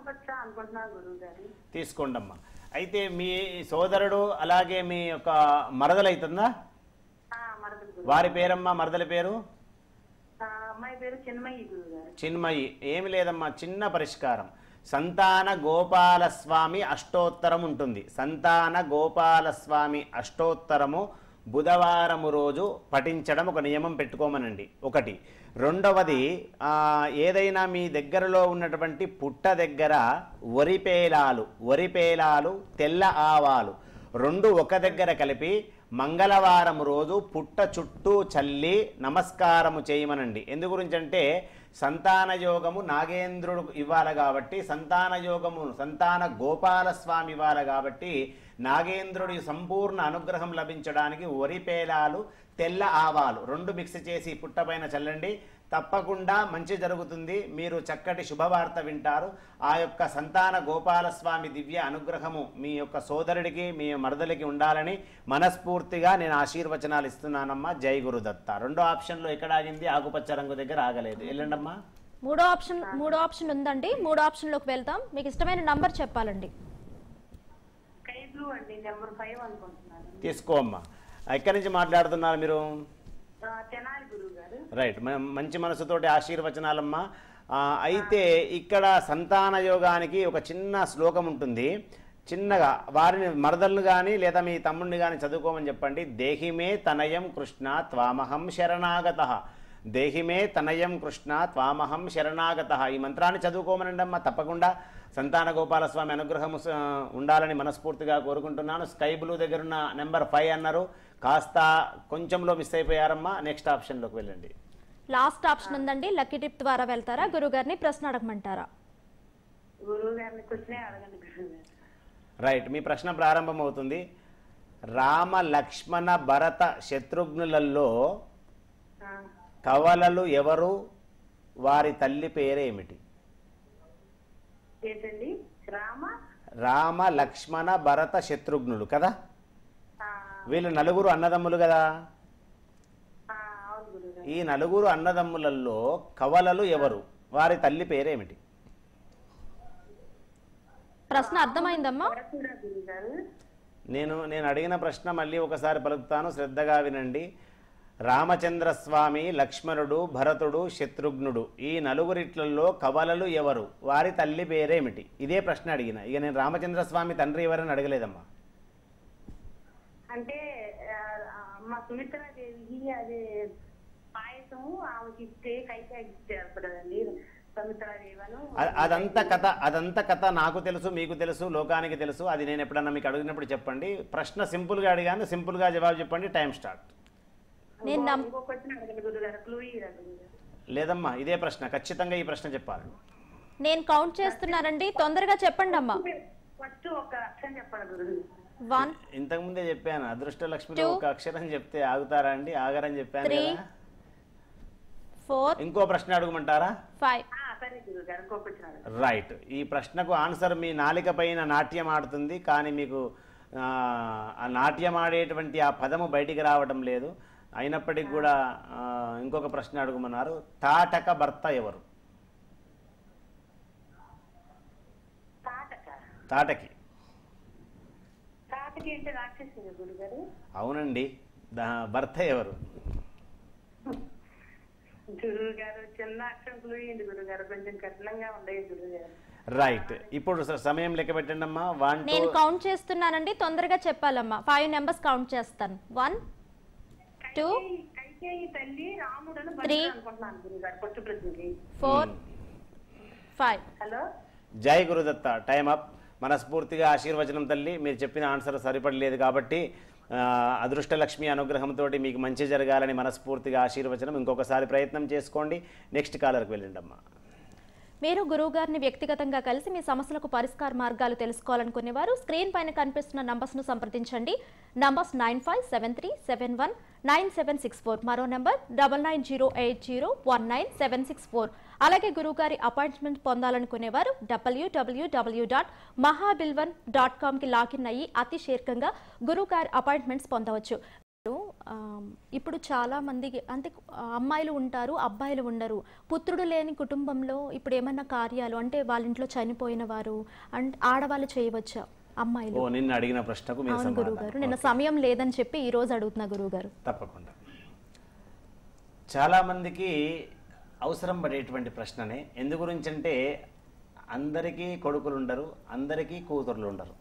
[SPEAKER 4] ఆకుపచ్చ అనుకుంటున్నాను గురువు గారు
[SPEAKER 2] తీసుకోండి అమ్మా అయితే మీ సోదరుడు అలాగే మీ యొక్క మరదలైతుందా
[SPEAKER 4] మరదలు గురువు
[SPEAKER 2] వారి పేరమ్మా మరదల పేరు
[SPEAKER 4] ఆ, అమ్మాయి పేరు చిన్మయ్యి గురువు గారు
[SPEAKER 2] చిన్మయి ఏమి లేదమ్మా చిన్న పరిష్కారం సంతాన గోపాలస్వామి అష్టోత్తరం ఉంటుంది సంతాన గోపాలస్వామి అష్టోత్తరము బుధవారము రోజు పఠించడం ఒక నియమం పెట్టుకోమనండి ఒకటి రెండవది ఆ, ఏదైనా మీ దగ్గరలో ఉన్నటువంటి పుట్ట దగ్గర వరిపేలాలు వరిపేలాలు తెల్ల ఆవాలు రెండు ఒక దగ్గర కలిపి మంగళవారం రోజు పుట్ట చుట్టూ చల్లి నమస్కారము చేయమనండి ఎందు గురించి అంటే సంతాన యోగము నాగేంద్రుడు ఇవ్వాలి కాబట్టి సంతాన యోగము సంతాన గోపాలస్వామి ఇవ్వాలి కాబట్టి నాగేంద్రుడి సంపూర్ణ అనుగ్రహం లభించడానికి వరిపేలాలు తెల్ల ఆవాలు రెండు మిక్స్ చేసి పుట్టపైన చల్లండి తప్పకుండా మంచి జరుగుతుంది మీరు చక్కటి శుభవార్త వింటారు ఆ యొక్క సంతాన గోపాలస్వామి దివ్య అనుగ్రహము మీ యొక్క సోదరుడికి మీ మరదలికి ఉండాలని మనస్ఫూర్తిగా నేను ఆశీర్వచనాలు ఇస్తున్నానమ్మా జై గురుదత్త రెండో ఆప్షన్లో ఎక్కడ ఆగింది ఆకుపచ్చ రంగు దగ్గర ఆగలేదు వెళ్ళండమ్మా
[SPEAKER 1] మూడో ఆప్షన్ మూడో ఆప్షన్ ఉందండి మూడో ఆప్షన్లోకి వెళ్తాం మీకు ఇష్టమైన నంబర్ చెప్పాలండి
[SPEAKER 4] స్కై బ్లూ అండి నెంబర్ ఫైవ్ అనుకుంటున్నాను
[SPEAKER 2] తీసుకో అమ్మా ఎక్కడి నుంచి మాట్లాడుతున్నారు మీరు
[SPEAKER 4] ఆ, తెనాలి గురువు గారు
[SPEAKER 2] రైట్ మ- మంచి మనసుతోటి ఆశీర్వచనాలమ్మా ఆ, అయితే ఇక్కడ సంతాన యోగానికి ఒక చిన్న శ్లోకం ఉంటుంది చిన్నగా వారిని మరదలను కానీ లేదా మీ తమ్ముడిని కానీ చదువుకోమని చెప్పండి దేహిమే తనయం కృష్ణ త్వామహం శరణాగత దేహిమే తనయం కృష్ణ త్వామహం శరణాగత ఈ మంత్రాన్ని చదువుకోమనండి అమ్మా తప్పకుండా సంతాన గోపాలస్వామి అనుగ్రహం స- ఉండాలని మనస్ఫూర్తిగా కోరుకుంటున్నాను స్కై బ్లూ దగ్గర ఉన్న నెంబర్ ఫైవ్ అన్నారు కాస్త కొంచెంలో మిస్ అయిపోయారమ్మా నెక్స్ట్ ఆప్షన్లోకి వెళ్ళండి
[SPEAKER 1] లాస్ట్ ఆప్షన్ ఉందండి లక్కీ టిప్ ద్వారా వెళ్తారా గురుగారిని ప్రశ్న అడగమంటారా
[SPEAKER 4] గురువు గారిని క్వశ్చనే అడగండి గురువు గారు
[SPEAKER 2] రైట్ మీ ప్రశ్న ప్రారంభమవుతుంది రామ లక్ష్మణ భరత శత్రుఘ్నులలో
[SPEAKER 4] ఆ,
[SPEAKER 2] కవలలు ఎవరు వారి తల్లి పేరేమిటి
[SPEAKER 4] ఏంటండి రామ
[SPEAKER 2] రామ లక్ష్మణ భరత శత్రుఘ్నులు కదా
[SPEAKER 4] ఆ,
[SPEAKER 2] వీళ్ళు నలుగురు అన్నదమ్ములు కదా
[SPEAKER 4] ఆ, అవును గురువు గారు
[SPEAKER 2] ఈ నలుగురు అన్నదమ్ములలో కవలలు ఎవరు వారి తల్లి పేరేమిటి
[SPEAKER 1] ప్రశ్న అర్థమైందమ్మా
[SPEAKER 4] భరతుడా గురువు గారు
[SPEAKER 2] నేను నేను అడిగిన ప్రశ్న మళ్ళీ ఒకసారి పలుకుతాను శ్రద్ధగా వినండి రామచంద్రస్వామి లక్ష్మణుడు భరతుడు శత్రుఘ్నుడు ఈ నలుగురిట్లలో కవలలు ఎవరు వారి తల్లి పేరేమిటి ఇదే ప్రశ్న అడిగిన ఇక నేను రామచంద్రస్వామి తండ్రి ఎవరని అడగలేదమ్మా
[SPEAKER 4] అంటే ఆ, ఆ, మా సుమిత్రాదేవికి అది పాయసం ఆమెకి ఇస్తే కైతే ఇచ్చారు కదండి సుమిత్రాదేవను
[SPEAKER 2] అ- అదంతా కథ అదంతా కథ నాకు తెలుసు మీకు తెలుసు లోకానికి తెలుసు అది నేను ఎప్పుడన్నా మీకు అడిగినప్పుడు చెప్పండి ప్రశ్న సింపుల్గా అడిగాను సింపుల్గా జవాబు చెప్పండి టైం స్టార్ట్
[SPEAKER 1] నేను నమ్-
[SPEAKER 4] ఇంకో క్వశ్చన్ అడగండి గురువు గారు క్లూ ఇయ్యరా గురువు గారు
[SPEAKER 2] లేదమ్మా ఇదే ప్రశ్న ఖచ్చితంగా ఈ ప్రశ్న చెప్పాలి
[SPEAKER 1] నేను కౌంట్ చేస్తున్నానండి తొందరగా చెప్పండి అమ్మా
[SPEAKER 4] ఫస్ట్ ఒక అక్షరం చెప్పండి గురువు గారు.
[SPEAKER 1] వన్
[SPEAKER 2] ఇంతకుముందే చెప్పాను అదృష్ట లక్ష్మిలో
[SPEAKER 1] Two.
[SPEAKER 2] ఒక అక్షరం చెప్తే ఆగుతారా అండి ఆగరని చెప్పాను
[SPEAKER 1] Three.
[SPEAKER 2] కదా
[SPEAKER 1] ఫోర్
[SPEAKER 2] ఇంకో ప్రశ్న అడుగుమంటారా
[SPEAKER 1] ఫైవ్
[SPEAKER 4] ఆ, సరే గురువు గారు ఇంకో క్వశ్చన్ అడగండి
[SPEAKER 2] రైట్ ఈ ప్రశ్నకు ఆన్సర్ మీ నాలిక పైన నాట్యం ఆడుతుంది కానీ మీకు ఆ, ఆ నాట్యం ఆడేటువంటి ఆ పదము బయటికి రావడం లేదు అయినప్పటికీ కూడా ఆ, ఇంకొక ప్రశ్న అడుగుమన్నారు తాటక భర్త ఎవరు
[SPEAKER 4] తాటక
[SPEAKER 2] తాటకి
[SPEAKER 4] తాటకి అంటే రాక్షసుడు గురువు గారు
[SPEAKER 2] అవునండి దా భర్త ఎవరు
[SPEAKER 4] గురువు గారు చిన్న అక్షరం క్లూ ఇయ్యండి గురువు గారు కొంచెం కఠినంగా ఉండేది గురువు గారు
[SPEAKER 2] రైట్ ఇప్పుడు స- సమయం లెక్క పెట్టండి అమ్మా వన్ టూ
[SPEAKER 1] నేను కౌంట్ చేస్తున్నానండి తొందరగా చెప్పాలమ్మా ఫైవ్ నెంబర్స్ కౌంట్ చేస్తాను వన్ టూ
[SPEAKER 4] కైకేయి- కైకేయి తల్లి రాముడను
[SPEAKER 1] Three.
[SPEAKER 4] భర్త అనుకుంటున్నాను గురువు గారు ఫస్ట్ ప్రశ్నకి
[SPEAKER 1] ఫోర్ ఫైవ్
[SPEAKER 4] హలో
[SPEAKER 2] జై గురుదత్త టైం అప్ మనస్ఫూర్తిగా ఆశీర్వచనం తల్లి మీరు చెప్పిన ఆన్సర్ సరిపడలేదు కాబట్టి ఆ, అదృష్టలక్ష్మి అనుగ్రహంతో మీకు మంచి జరగాలని మనస్ఫూర్తిగా ఆశీర్వచనం ఇంకొకసారి ప్రయత్నం చేసుకోండి నెక్స్ట్ కాలర్కి వెళ్ళండి అమ్మా
[SPEAKER 1] మీరు గురువు గారిని వ్యక్తిగతంగా కలిసి మీ సమస్యలకు పరిష్కార మార్గాలు తెలుసుకోవాలనుకునే వారు స్క్రీన్ పైన కనిపిస్తున్న నంబర్స్ను సంప్రదించండి numbers nine five seven three seven one nine seven six four మరో number double nine zero eight zero one nine seven six four అలాగే గురువుగారి అపాయింట్మెంట్ పొందాలనుకునేవారు డబ్ల్యూడబ్ల్యూడబ్ల్యూ డాట్ మహాబిల్వన్ డాట్ కామ్కి లాగిన్ అయ్యి అతి శీఘ్రంగా గురువుగారి అపాయింట్మెంట్స్ పొందవచ్చు ఆ, ఇప్పుడు చాలా మందికి అంటే ఆ, అమ్మాయిలు ఉంటారు అబ్బాయిలు ఉండరు పుత్రుడు లేని కుటుంబంలో ఇప్పుడు ఏమన్నా కార్యాలు అంటే వాళ్ళ ఇంట్లో చనిపోయిన వారు అంటే ఆడవాళ్ళు చేయవచ్చా అమ్మాయిలు
[SPEAKER 2] ఓ నిన్న అడిగిన ప్రశ్నకు మీరు
[SPEAKER 1] అవును గురువు గారు నిన్న సమయం లేదని చెప్పి ఈ రోజు అడుగుతున్నా గురువు గారు
[SPEAKER 2] తప్పకుండా చాలామందికి అవసరం పడేటువంటి ప్రశ్ననే ఎందు గురించి అంటే అందరికీ కొడుకులు ఉండరు అందరికీ కూతుర్లు ఉండరు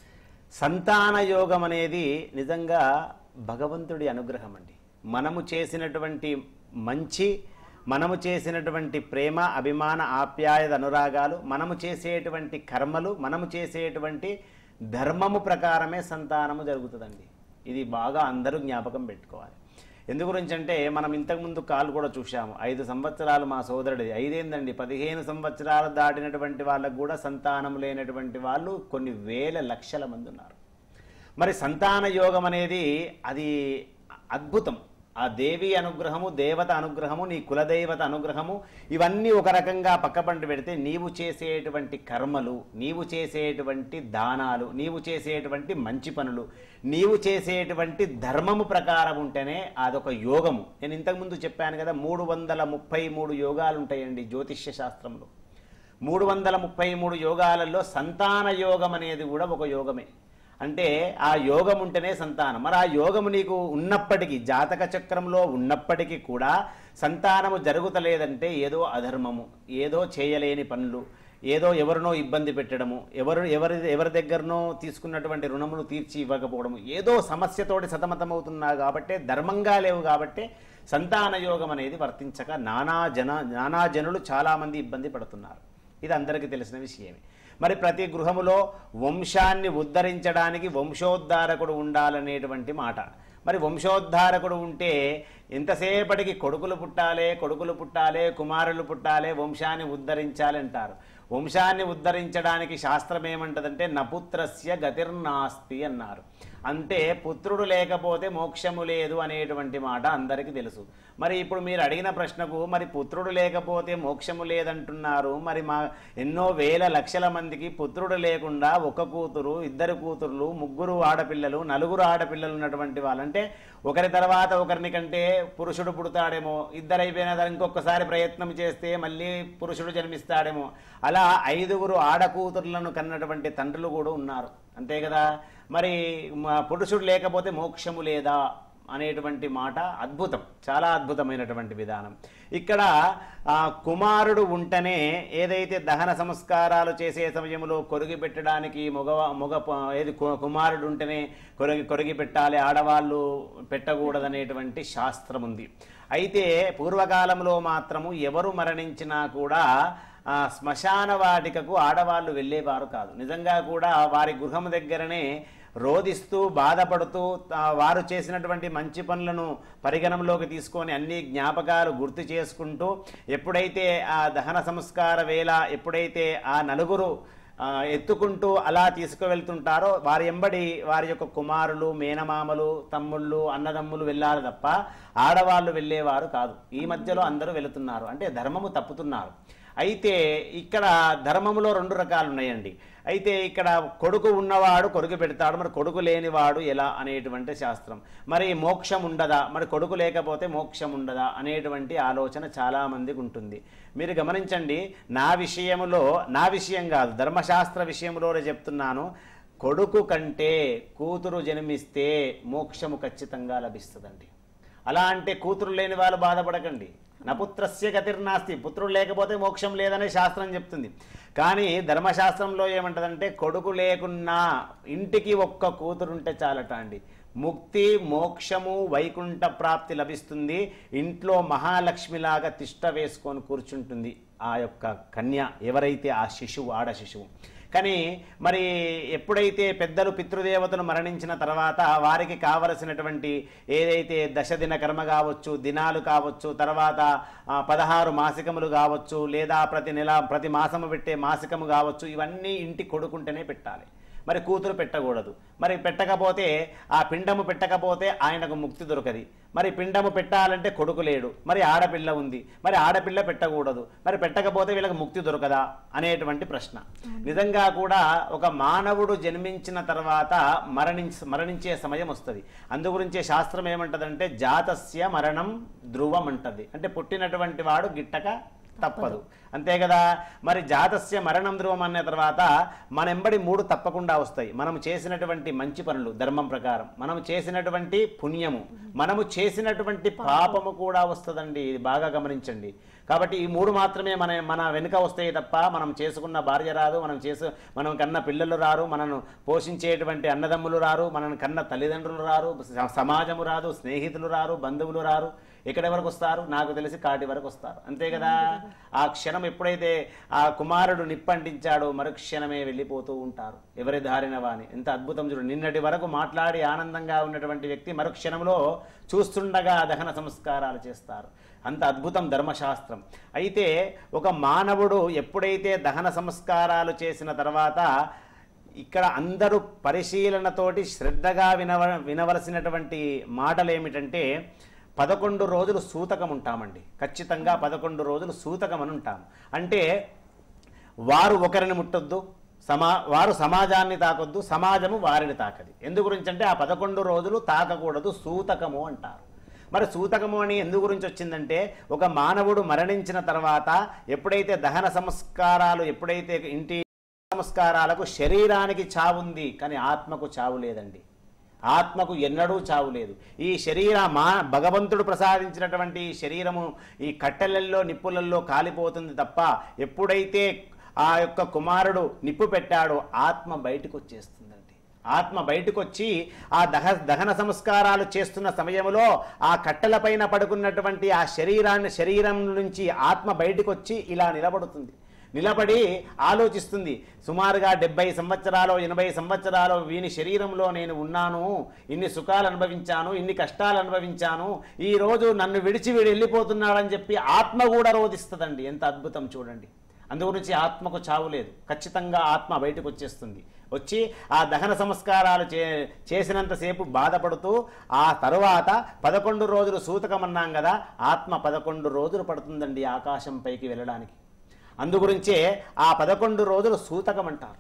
[SPEAKER 2] సంతాన యోగం అనేది నిజంగా భగవంతుడి అనుగ్రహం అండి మనము చేసినటువంటి మంచి మనము చేసినటువంటి ప్రేమ అభిమాన ఆప్యాయత అనురాగాలు మనము చేసేటువంటి కర్మలు మనము చేసేటువంటి ధర్మము ప్రకారమే సంతానము జరుగుతుందండి ఇది బాగా అందరూ జ్ఞాపకం పెట్టుకోవాలి ఎందు గురించి అంటే మనం ఇంతకుముందు కాల్ కూడా చూశాము ఐదు సంవత్సరాలు మా సోదరుడిది ఐదేందండి పదిహేను సంవత్సరాలు దాటినటువంటి వాళ్ళకు కూడా సంతానం లేనటువంటి వాళ్ళు కొన్ని వేల లక్షల మంది ఉన్నారు మరి సంతాన యోగం అనేది అది అద్భుతం ఆ దేవి అనుగ్రహము దేవత అనుగ్రహము నీ కులదైవత అనుగ్రహము ఇవన్నీ ఒక రకంగా పక్కపంట పెడితే నీవు చేసేటువంటి కర్మలు నీవు చేసేటువంటి దానాలు నీవు చేసేటువంటి మంచి పనులు నీవు చేసేటువంటి ధర్మము ప్రకారం ఉంటేనే అదొక యోగము నేను ఇంతకుముందు చెప్పాను కదా మూడు వందల ముప్పై మూడు యోగాలు ఉంటాయండి జ్యోతిష్య శాస్త్రంలో మూడు వందల ముప్పై మూడు యోగాలలో సంతాన యోగం అనేది కూడా ఒక యోగమే అంటే ఆ యోగం ఉంటేనే సంతానం మరి ఆ యోగము నీకు ఉన్నప్పటికీ జాతక చక్రంలో ఉన్నప్పటికీ కూడా సంతానము జరుగుతలేదంటే ఏదో అధర్మము ఏదో చేయలేని పనులు ఏదో ఎవరినో ఇబ్బంది పెట్టడము ఎవరు ఎవరి ఎవరి దగ్గరనో తీసుకున్నటువంటి రుణములు తీర్చి ఇవ్వకపోవడము ఏదో సమస్యతోటి సతమతమవుతున్నా కాబట్టి ధర్మంగా లేవు కాబట్టి సంతాన యోగం అనేది వర్తించక నానా జన నానా జనులు చాలామంది ఇబ్బంది పడుతున్నారు ఇది అందరికీ తెలిసిన విషయమే మరి ప్రతి గృహములో వంశాన్ని ఉద్ధరించడానికి వంశోద్ధారకుడు ఉండాలనేటువంటి మాట మరి వంశోద్ధారకుడు ఉంటే ఎంతసేపటికి కొడుకులు పుట్టాలే కొడుకులు పుట్టాలే కుమారులు పుట్టాలే వంశాన్ని ఉద్ధరించాలి అంటారు వంశాన్ని ఉద్ధరించడానికి శాస్త్రం ఏమంటదంటే నపుత్రస్య గతిర్నాస్తి అన్నారు అంటే పుత్రుడు లేకపోతే మోక్షము లేదు అనేటువంటి మాట అందరికీ తెలుసు మరి ఇప్పుడు మీరు అడిగిన ప్రశ్నకు మరి పుత్రుడు లేకపోతే మోక్షము లేదంటున్నారు మరి మా ఎన్నో వేల లక్షల మందికి పుత్రుడు లేకుండా ఒక కూతురు ఇద్దరు కూతుర్లు ముగ్గురు ఆడపిల్లలు నలుగురు ఆడపిల్లలు ఉన్నటువంటి వాళ్ళంటే ఒకరి తర్వాత ఒకరిని కంటే పురుషుడు పుడతాడేమో ఇద్దరు అయిపోయిన తర్వాత ఇంకొకసారి ప్రయత్నం చేస్తే మళ్ళీ పురుషుడు జన్మిస్తాడేమో అలా ఐదుగురు ఆడకూతుర్లను కన్నటువంటి తండ్రులు కూడా ఉన్నారు అంతే కదా మరి మా పురుషుడు లేకపోతే మోక్షము లేదా అనేటువంటి మాట అద్భుతం చాలా అద్భుతమైనటువంటి విధానం ఇక్కడ ఆ, కుమారుడు ఉంటేనే ఏదైతే దహన సంస్కారాలు చేసే సమయంలో కొరిగి పెట్టడానికి మగ మగ ప- ఏది కు- కుమారుడు ఉంటేనే కొరిగి కొరిగి పెట్టాలి ఆడవాళ్ళు పెట్టకూడదనేటువంటి శాస్త్రం ఉంది అయితే పూర్వకాలంలో మాత్రము ఎవరు మరణించినా కూడా ఆ, శ్మశాన వాటికకు ఆడవాళ్ళు వెళ్ళేవారు కాదు నిజంగా కూడా వారి గృహం దగ్గరనే రోధిస్తూ బాధపడుతూ ఆ, వారు చేసినటువంటి మంచి పనులను పరిగణంలోకి తీసుకొని అన్ని జ్ఞాపకాలు గుర్తు చేసుకుంటూ ఎప్పుడైతే ఆ దహన సంస్కార వేళ ఎప్పుడైతే ఆ నలుగురు ఆ, ఎత్తుకుంటూ అలా తీసుకువెళ్తుంటారో వారి ఎంబడి వారి యొక్క కుమారులు మేనమామలు తమ్ముళ్ళు అన్నదమ్ములు వెళ్ళాలి తప్ప ఆడవాళ్ళు వెళ్ళేవారు కాదు ఈ మధ్యలో అందరూ వెళుతున్నారు అంటే ధర్మము తప్పుతున్నారు అయితే ఇక్కడ ధర్మములో రెండు రకాలు ఉన్నాయండి అయితే ఇక్కడ కొడుకు ఉన్నవాడు కొడుకు పెడతాడు మరి కొడుకు లేనివాడు ఎలా అనేటువంటి శాస్త్రం మరి మోక్షం ఉండదా మరి కొడుకు లేకపోతే మోక్షం ఉండదా అనేటువంటి ఆలోచన చాలా మందికి ఉంటుంది మీరు గమనించండి నా విషయములో నా విషయం కాదు ధర్మశాస్త్ర విషయంలోనే చెప్తున్నాను కొడుకు కంటే కూతురు జన్మిస్తే మోక్షము ఖచ్చితంగా లభిస్తుందండి అలా అంటే కూతురు లేని వాళ్ళు బాధపడకండి నపుత్రస్య గతిర్నాస్తి పుత్రుడు లేకపోతే మోక్షం లేదనే శాస్త్రం చెప్తుంది కానీ ధర్మశాస్త్రంలో ఏమంటదంటే కొడుకు లేకున్నా ఇంటికి ఒక్క కూతురుంటే చాలట అండి ముక్తి మోక్షము వైకుంఠ ప్రాప్తి లభిస్తుంది ఇంట్లో మహాలక్ష్మిలాగా తిష్ట వేసుకొని కూర్చుంటుంది ఆ యొక్క కన్య ఎవరైతే ఆ శిశువు ఆడ శిశువు కానీ మరి ఎప్పుడైతే పెద్దలు పితృదేవతలు మరణించిన తర్వాత వారికి కావలసినటువంటి ఏదైతే దశదిన కర్మ కావచ్చు దినాలు కావచ్చు తర్వాత ఆ, పదహారు మాసికములు కావచ్చు లేదా ప్రతి నెల ప్రతి మాసము పెట్టే మాసికము కావచ్చు ఇవన్నీ ఇంటి కొడుకుంటేనే పెట్టాలి మరి కూతురు పెట్టకూడదు మరి పెట్టకపోతే ఆ పిండము పెట్టకపోతే ఆయనకు ముక్తి దొరకది మరి పిండము పెట్టాలంటే కొడుకు లేడు మరి ఆడపిల్ల ఉంది మరి ఆడపిల్ల పెట్టకూడదు మరి పెట్టకపోతే వీళ్ళకి ముక్తి దొరకదా అనేటువంటి ప్రశ్న నిజంగా కూడా ఒక మానవుడు జన్మించిన తర్వాత మరణించ మరణించే సమయం వస్తుంది అందుగురించే శాస్త్రం ఏమంటదంటే జాతస్య మరణం ధ్రువం అంటది అంటే పుట్టినటువంటి వాడు గిట్టక తప్పదు అంతే కదా మరి జాతస్య మరణం ధ్రువం అన్న తర్వాత మన ఎంబడి మూడు తప్పకుండా వస్తాయి మనం చేసినటువంటి మంచి పనులు ధర్మం ప్రకారం మనం చేసినటువంటి పుణ్యము మనము చేసినటువంటి పాపము కూడా వస్తుందండి ఇది బాగా గమనించండి కాబట్టి ఈ మూడు మాత్రమే మన మన వెనుక వస్తాయి తప్ప మనం చేసుకున్న భార్య రాదు మనం చేసు మనం కన్న పిల్లలు రారు మనను పోషించేటువంటి అన్నదమ్ములు రారు మనను కన్న తల్లిదండ్రులు రారు స- సమాజము రాదు స్నేహితులు రారు బంధువులు రారు ఎక్కడి వరకు వస్తారు నాకు తెలిసి కాటి వరకు వస్తారు అంతే కదా ఆ క్షణం ఎప్పుడైతే ఆ కుమారుడు నిప్పంటించాడో మరుక్షణమే వెళ్ళిపోతూ ఉంటారు ఎవరి దారిన వాని ఎంత అద్భుతం చూడు నిన్నటి వరకు మాట్లాడి ఆనందంగా ఉన్నటువంటి వ్యక్తి మరుక్షణంలో చూస్తుండగా దహన సంస్కారాలు చేస్తారు అంత అద్భుతం ధర్మశాస్త్రం అయితే ఒక మానవుడు ఎప్పుడైతే దహన సంస్కారాలు చేసిన తర్వాత ఇక్కడ అందరూ పరిశీలనతోటి శ్రద్ధగా వినవ వినవలసినటువంటి మాటలు ఏమిటంటే పదకొండు రోజులు సూతకం ఉంటామండి ఖచ్చితంగా పదకొండు రోజులు సూతకం అని ఉంటాం అంటే వారు ఒకరిని ముట్టొద్దు సమా వారు సమాజాన్ని తాకొద్దు సమాజము వారిని తాకది ఎందు గురించి అంటే ఆ పదకొండు రోజులు తాకకూడదు సూతకము అంటారు మరి సూతకము అని ఎందు గురించి వచ్చిందంటే ఒక మానవుడు మరణించిన తర్వాత ఎప్పుడైతే దహన సంస్కారాలు ఎప్పుడైతే ఇంటి సంస్కారాలకు శరీరానికి చావుంది కానీ ఆత్మకు చావు లేదండి ఆత్మకు ఎన్నడూ చావు లేదు ఈ శరీర మా భగవంతుడు ప్రసాదించినటువంటి ఈ శరీరము ఈ కట్టెలల్లో నిప్పులల్లో కాలిపోతుంది తప్ప ఎప్పుడైతే ఆ యొక్క కుమారుడు నిప్పు పెట్టాడో ఆత్మ బయటకు వచ్చేస్తుందండి ఆత్మ బయటకు వచ్చి ఆ దహ దహన సంస్కారాలు చేస్తున్న సమయంలో ఆ కట్టెలపైన పడుకున్నటువంటి ఆ శరీరాన్ని శరీరం నుంచి ఆత్మ బయటకు వచ్చి ఇలా నిలబడుతుంది నిలబడి ఆలోచిస్తుంది సుమారుగా డెబ్బై సంవత్సరాలు ఎనభై సంవత్సరాలు వీని శరీరంలో నేను ఉన్నాను ఇన్ని సుఖాలు అనుభవించాను ఇన్ని కష్టాలు అనుభవించాను ఈ రోజు నన్ను విడిచి వీడు వెళ్ళిపోతున్నాడని చెప్పి ఆత్మ కూడా రోధిస్తుందండి ఎంత అద్భుతం చూడండి అందుగురించి ఆత్మకు చావు లేదు ఖచ్చితంగా ఆత్మ బయటకు వచ్చేస్తుంది వచ్చి ఆ దహన సంస్కారాలు చే చేసినంతసేపు బాధపడుతూ ఆ తరువాత పదకొండు రోజులు సూతకమన్నాం కదా ఆత్మ పదకొండు రోజులు పడుతుందండి ఆకాశం పైకి వెళ్ళడానికి అందుగురించే ఆ పదకొండు రోజులు సూతకం అంటారు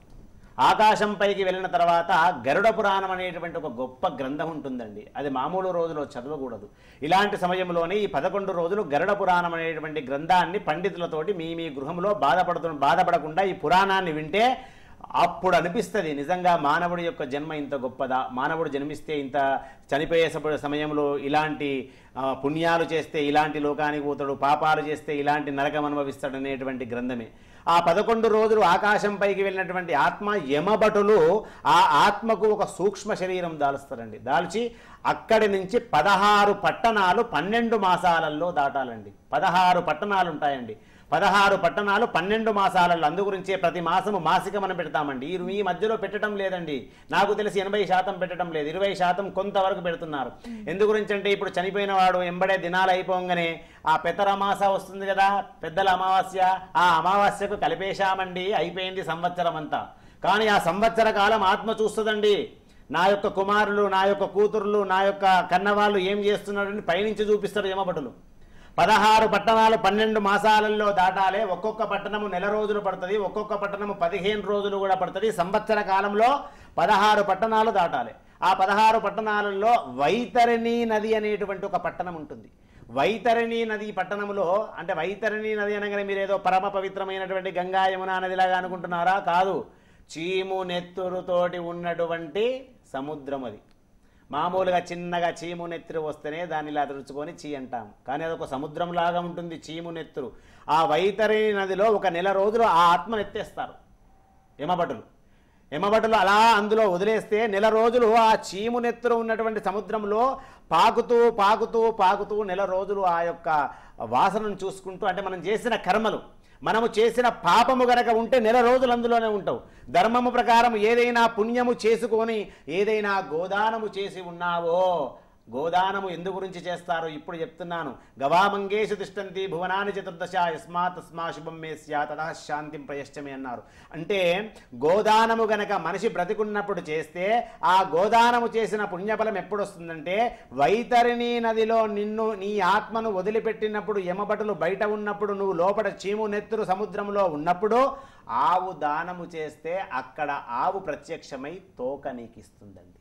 [SPEAKER 2] ఆకాశం పైకి వెళ్ళిన తర్వాత గరుడ పురాణం అనేటువంటి ఒక గొప్ప గ్రంథం ఉంటుందండి అది మామూలు రోజులో చదవకూడదు ఇలాంటి సమయంలోనే ఈ పదకొండు రోజులు గరుడ పురాణం అనేటువంటి గ్రంథాన్ని పండితులతోటి మీ మీ గృహంలో బాధపడుతు బాధపడకుండా ఈ పురాణాన్ని వింటే అప్పుడు అనిపిస్తుంది నిజంగా మానవుడి యొక్క జన్మ ఇంత గొప్పదా మానవుడు జన్మిస్తే ఇంత చనిపోయే సప- సమయంలో ఇలాంటి ఆ, పుణ్యాలు చేస్తే ఇలాంటి లోకానికి పోతాడు పాపాలు చేస్తే ఇలాంటి నరకం అనుభవిస్తాడు అనేటువంటి గ్రంథమే ఆ పదకొండు రోజులు ఆకాశం పైకి వెళ్ళినటువంటి ఆత్మ యమభటులు ఆ ఆత్మకు ఒక సూక్ష్మ శరీరం దాలుస్తారండి దాల్చి అక్కడి నుంచి పదహారు పట్టణాలు పన్నెండు మాసాలలో దాటాలండి పదహారు పట్టణాలు ఉంటాయండి పదహారు పట్టణాలు పన్నెండు మాసాలలో అందు గురించే ప్రతి మాసము మాసిక మనం పెడతామండి ఈ ఈ మధ్యలో పెట్టడం లేదండి నాకు తెలిసి ఎనభై శాతం పెట్టడం లేదు ఇరవై శాతం కొంతవరకు పెడుతున్నారు ఎందు గురించి అంటే ఇప్పుడు చనిపోయిన వాడు ఎంబడే దినాలు అయిపోగానే ఆ పెద్దరమాస వస్తుంది కదా పెద్దల అమావాస్య ఆ అమావాస్యకు కలిపేశామండి అయిపోయింది సంవత్సరం అంతా కానీ ఆ సంవత్సర కాలం ఆత్మ చూస్తుందండి నా యొక్క కుమారులు నా యొక్క కూతుర్లు నా యొక్క కన్నవాళ్ళు ఏం చేస్తున్నారని పైనుంచి చూపిస్తారు యమభటులు పదహారు పట్టణాలు పన్నెండు మాసాలలో దాటాలే ఒక్కొక్క పట్టణము నెల రోజులు పడుతుంది ఒక్కొక్క పట్టణము పదిహేను రోజులు కూడా పడుతుంది సంవత్సర కాలంలో పదహారు పట్టణాలు దాటాలి ఆ పదహారు పట్టణాలలో వైతరిణి నది అనేటువంటి ఒక పట్టణం ఉంటుంది వైతరిణి నది పట్టణంలో అంటే వైతరిణి నది అనగానే మీరు ఏదో పరమ పవిత్రమైనటువంటి గంగా యమునా నదిలాగా అనుకుంటున్నారా కాదు చీము నెత్తురుతోటి ఉన్నటువంటి సముద్రం అది మామూలుగా చిన్నగా చీము నెత్తురు వస్తేనే దాన్ని ఇలా తుడుచుకొని చీ అంటాం కానీ అదొక సముద్రం లాగా ఉంటుంది చీము నెత్తురు ఆ వైతరిణి నదిలో ఒక నెల రోజులు ఆ ఆత్మను ఎత్తేస్తారు యమభటులు యమభటులు అలా అందులో వదిలేస్తే నెల రోజులు ఆ చీము నెత్తురు ఉన్నటువంటి సముద్రంలో పాకుతూ పాకుతూ పాకుతూ నెల రోజులు ఆ యొక్క వాసనను చూసుకుంటూ అంటే మనం చేసిన కర్మలు మనము చేసిన పాపము గనక ఉంటే నెల రోజులు అందులోనే ఉంటావు ధర్మము ప్రకారం ఏదైనా పుణ్యము చేసుకొని ఏదైనా గోదానము చేసి ఉన్నావో గోదానము ఎందు గురించి చేస్తారు ఇప్పుడు చెప్తున్నాను గవామంగేషు తిష్టంతి భువనాని చతుర్దశ యస్మాత్ తస్మా శుభం మే స్యా తదా శాంతిం ప్రయశ్చమే అన్నారు అంటే గోదానము గనక మనిషి బ్రతికున్నప్పుడు చేస్తే ఆ గోదానము చేసిన పుణ్యఫలం ఎప్పుడు వస్తుందంటే వైతరిణి నదిలో నిన్ను నీ ఆత్మను వదిలిపెట్టినప్పుడు యమభటులు బయట ఉన్నప్పుడు నువ్వు లోపల చీము నెత్తురు సముద్రంలో ఉన్నప్పుడు ఆవు దానము చేస్తే అక్కడ ఆవు ప్రత్యక్షమై తోక నీకు ఇస్తుందండి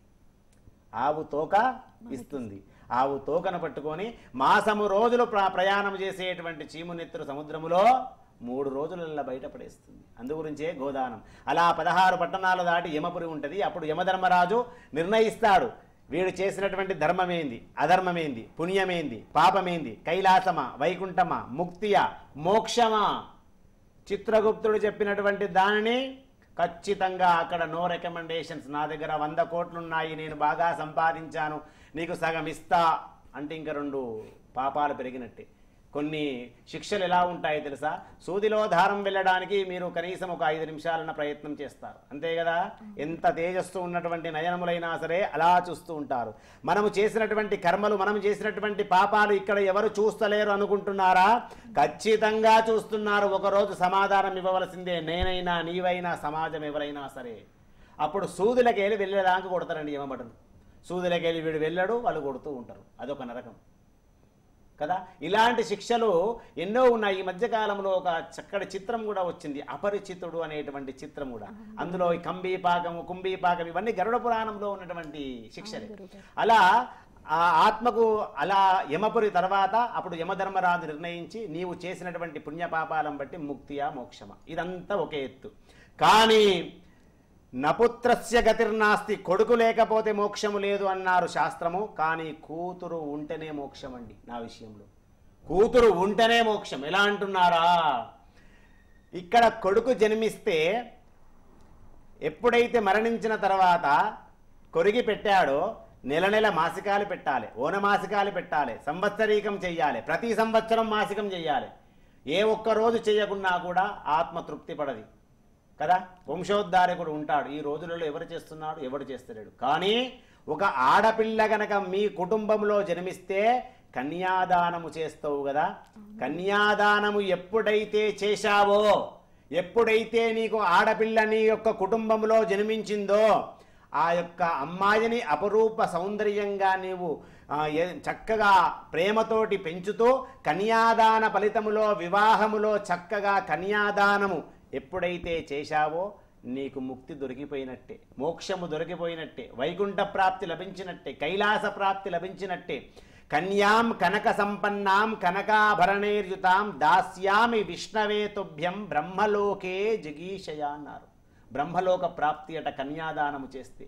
[SPEAKER 2] ఆవు తోక ఇస్తుంది ఆవు తోకను పట్టుకొని మాసము రోజులు ప్ర- ప్రయాణం చేసేటువంటి చీమునెత్తురు సముద్రములో మూడు రోజులల్లా బయటపడేస్తుంది అందుగురించే గోదానం అలా పదహారు పట్టణాలు దాటి యమపురి ఉంటుంది అప్పుడు యమధర్మరాజు నిర్ణయిస్తాడు వీడు చేసినటువంటి ధర్మమేంది అధర్మమేంది పుణ్యమేంది పాపమేంది కైలాసమా వైకుంఠమా ముక్తియా మోక్షమా చిత్రగుప్తుడు చెప్పినటువంటి దానిని ఖచ్చితంగా అక్కడ నో రికమెండేషన్స్ నా దగ్గర వంద కోట్లున్నాయి నేను బాగా సంపాదించాను నీకు సగం ఇస్తా అంటే ఇంకా రెండు పాపాలు పెరిగినట్టే కొన్ని శిక్షలు ఎలా ఉంటాయో తెలుసా సూదిలో దారం వెళ్ళడానికి మీరు కనీసం ఒక ఐదు నిమిషాలన్న ప్రయత్నం చేస్తారు అంతే కదా ఎంత తేజస్సు ఉన్నటువంటి నయనములైనా సరే అలా చూస్తూ ఉంటారు మనము చేసినటువంటి కర్మలు మనం చేసినటువంటి పాపాలు ఇక్కడ ఎవరు చూస్తలేరు అనుకుంటున్నారా ఖచ్చితంగా చూస్తున్నారు ఒకరోజు సమాధానం ఇవ్వవలసిందే నేనైనా నీవైనా సమాజం ఎవరైనా సరే అప్పుడు సూదులకి వెళ్ళి వెళ్ళేదాకా కొడతారండి యమభటులు సూదులకి వెళ్ళి వీడు వెళ్ళడు వాళ్ళు కొడుతూ ఉంటారు అదొక నరకం కదా ఇలాంటి శిక్షలు ఎన్నో ఉన్నాయి ఈ మధ్యకాలంలో ఒక చక్కటి చిత్రం కూడా వచ్చింది అపరిచితుడు అనేటువంటి చిత్రం కూడా అందులో ఈ కంబీపాకము కుంభీపాకం ఇవన్నీ గరుడ పురాణంలో ఉన్నటువంటి శిక్షలే అలా ఆ ఆత్మకు అలా యమపురి తర్వాత అప్పుడు యమధర్మరాజు నిర్ణయించి నీవు చేసినటువంటి పుణ్యపాపాలను బట్టి ముక్తియా మోక్షమా ఇదంతా ఒకే ఎత్తు కానీ నపుత్రస్య గతిర్నాస్తి కొడుకు లేకపోతే మోక్షము లేదు అన్నారు శాస్త్రము కానీ కూతురు ఉంటేనే మోక్షం అండి నా విషయంలో కూతురు ఉంటేనే మోక్షం ఎలా అంటున్నారా ఇక్కడ కొడుకు జన్మిస్తే ఎప్పుడైతే మరణించిన తర్వాత కొరిగి పెట్టాడో నెల నెల మాసికాలు పెట్టాలి ఓన మాసికాలు పెట్టాలి సంవత్సరీకం చెయ్యాలి ప్రతి సంవత్సరం మాసికం చెయ్యాలి ఏ ఒక్క రోజు చేయకున్నా కూడా ఆత్మ తృప్తి పడది కదా వంశోద్ధారకుడు ఉంటాడు ఈ రోజులలో ఎవరు చేస్తున్నాడు ఎవడు చేస్తలేడు కానీ ఒక ఆడపిల్ల గనక మీ కుటుంబంలో జన్మిస్తే కన్యాదానము చేస్తావు కదా కన్యాదానము ఎప్పుడైతే చేశావో ఎప్పుడైతే నీకు ఆడపిల్ల నీ యొక్క కుటుంబంలో జన్మించిందో ఆ యొక్క అమ్మాయిని అపరూప సౌందర్యంగా నీవు ఆ, ఏ- చక్కగా ప్రేమతోటి పెంచుతూ కన్యాదాన ఫలితములో వివాహములో చక్కగా కన్యాదానము ఎప్పుడైతే చేశావో నీకు ముక్తి దొరికిపోయినట్టే మోక్షము దొరికిపోయినట్టే వైకుంఠ ప్రాప్తి లభించినట్టే కైలాస ప్రాప్తి లభించినట్టే కన్యాం కనక సంపన్నాం కనకాభరణైర్యుతాం దాస్యామి విష్ణవే తుభ్యం బ్రహ్మలోకే జగీషయ అన్నారు బ్రహ్మలోక ప్రాప్తి అట కన్యాదానము చేస్తే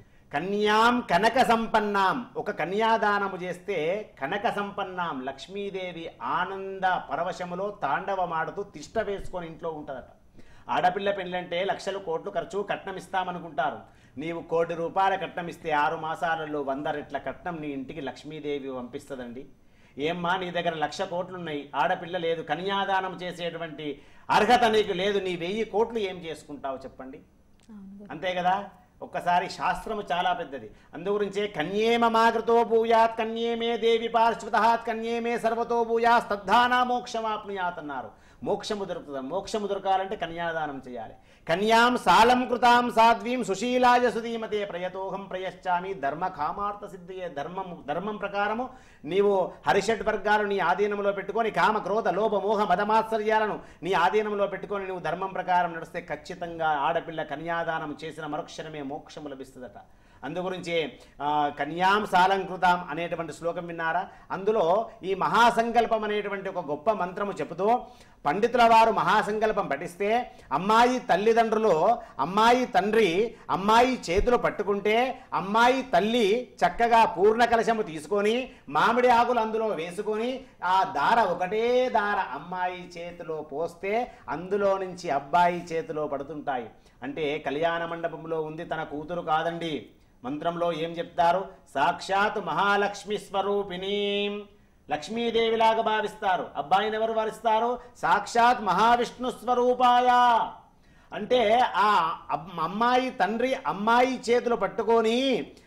[SPEAKER 2] కన్యాం కనక సంపన్నాం ఒక కన్యాదానము చేస్తే కనక సంపన్నాం లక్ష్మీదేవి ఆనంద పరవశములో తాండవమాడుతూ తిష్ట వేసుకొని ఇంట్లో ఉంటుందట ఆడపిల్ల పెళ్ళంటే లక్షలు కోట్లు ఖర్చు కట్నం ఇస్తామనుకుంటారు నీవు కోటి రూపాయల కట్నం ఇస్తే ఆరు మాసాలలో వంద రెట్ల కట్నం నీ ఇంటికి లక్ష్మీదేవి పంపిస్తుందండి ఏమ్మా నీ దగ్గర లక్ష కోట్లున్నాయి ఆడపిల్ల లేదు కన్యాదానం చేసేటువంటి అర్హత నీకు లేదు నీ వెయ్యి కోట్లు ఏం చేసుకుంటావు చెప్పండి అంతే కదా ఒక్కసారి శాస్త్రము చాలా పెద్దది అందుగురించే కన్యేమ మాకృతో భూయాత్ కన్యేమే దేవి పార్శ్వతాత్ కన్యేమే సర్వతో భూయాత్ తద్ధానా మోక్షమాప్నుయాత్ అన్నారు మోక్షము దొరుకుతుంది మోక్షము దొరకాలంటే కన్యాదానం చేయాలి కన్యాం సాలం కృతాం సాధ్వీం సుశీలాయ సుధీమతే ప్రయతోహం ప్రయశ్చామి ధర్మ కామార్థ సిద్ధియే ధర్మం ధర్మం ప్రకారము నీవు హరిషడ్ వర్గాలు నీ ఆధీనంలో పెట్టుకొని కామ క్రోధ లోభ మోహ మదమాత్సర్యాలను నీ ఆధీనంలో పెట్టుకొని నువ్వు ధర్మం ప్రకారం నడిస్తే ఖచ్చితంగా ఆడపిల్ల కన్యాదానం చేసిన మరుక్షణమే మోక్షము లభిస్తుందట అందుగురించి ఆ, కన్యాం సాలంకృతాం అనేటువంటి శ్లోకం విన్నారా అందులో ఈ మహాసంకల్పం అనేటువంటి ఒక గొప్ప మంత్రము చెబుతూ పండితుల వారు మహాసంకల్పం పఠిస్తే అమ్మాయి తల్లిదండ్రులు అమ్మాయి తండ్రి అమ్మాయి చేతులు పట్టుకుంటే అమ్మాయి తల్లి చక్కగా పూర్ణ కలశము తీసుకొని మామిడి ఆకులు అందులో వేసుకొని ఆ దార ఒకటే దార అమ్మాయి చేతిలో పోస్తే అందులో నుంచి అబ్బాయి చేతిలో పడుతుంటాయి అంటే కళ్యాణ మండపంలో ఉంది తన కూతురు కాదండి మంత్రంలో ఏం చెప్తారు సాక్షాత్ మహాలక్ష్మి స్వరూపిణి లక్ష్మీదేవిలాగా భావిస్తారు అబ్బాయిని ఎవరు వరిస్తారు సాక్షాత్ మహావిష్ణు స్వరూపాయ అంటే ఆ అబ్- అమ్మాయి తండ్రి అమ్మాయి చేతులు పట్టుకొని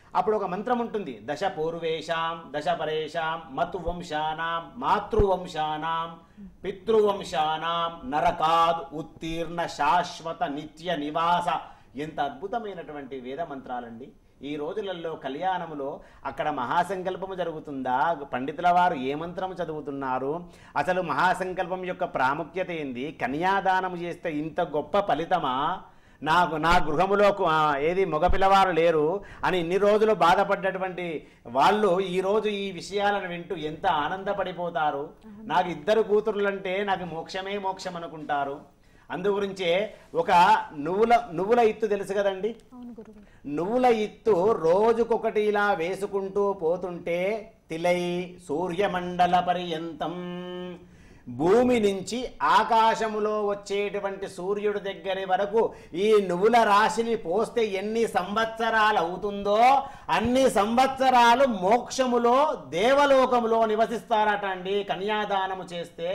[SPEAKER 2] అప్పుడు ఒక మంత్రం ఉంటుంది దశ పూర్వేషాం దశ పరేషాం మతు వంశానాం మాతృవంశానాం పితృవంశానాం నరకాద్ ఉత్తీర్ణ శాశ్వత నిత్య నివాస ఎంత అద్భుతమైనటువంటి వేద మంత్రాలండి ఈ రోజులలో కళ్యాణములో అక్కడ మహాసంకల్పము జరుగుతుందా పండితుల వారు ఏ మంత్రము చదువుతున్నారు అసలు మహాసంకల్పం యొక్క ప్రాముఖ్యత ఏంది కన్యాదానము చేస్తే ఇంత గొప్ప ఫలితమా నాకు నా గృహములో కు- ఆ, ఏది మగపిల్లవారు లేరు అని ఇన్ని రోజులు బాధపడ్డటువంటి వాళ్ళు ఈరోజు ఈ విషయాలను వింటూ ఎంత ఆనందపడిపోతారు నాకు ఇద్దరు కూతురులంటే నాకు మోక్షమే మోక్షం అనుకుంటారు అందు గురించే ఒక నువ్వుల నువ్వుల ఇత్తు తెలుసు కదండి
[SPEAKER 1] అవును గురుగారు
[SPEAKER 2] నువ్వుల ఇత్తు రోజుకొకటి ఇలా వేసుకుంటూ పోతుంటే తిలై సూర్యమండల పర్యంతం భూమి నుంచి ఆకాశములో వచ్చేటువంటి సూర్యుడి దగ్గరి వరకు ఈ నువ్వుల రాశిని పోస్తే ఎన్ని సంవత్సరాలు అవుతుందో అన్ని సంవత్సరాలు మోక్షములో దేవలోకములో నివసిస్తారట అండి కన్యాదానము చేస్తే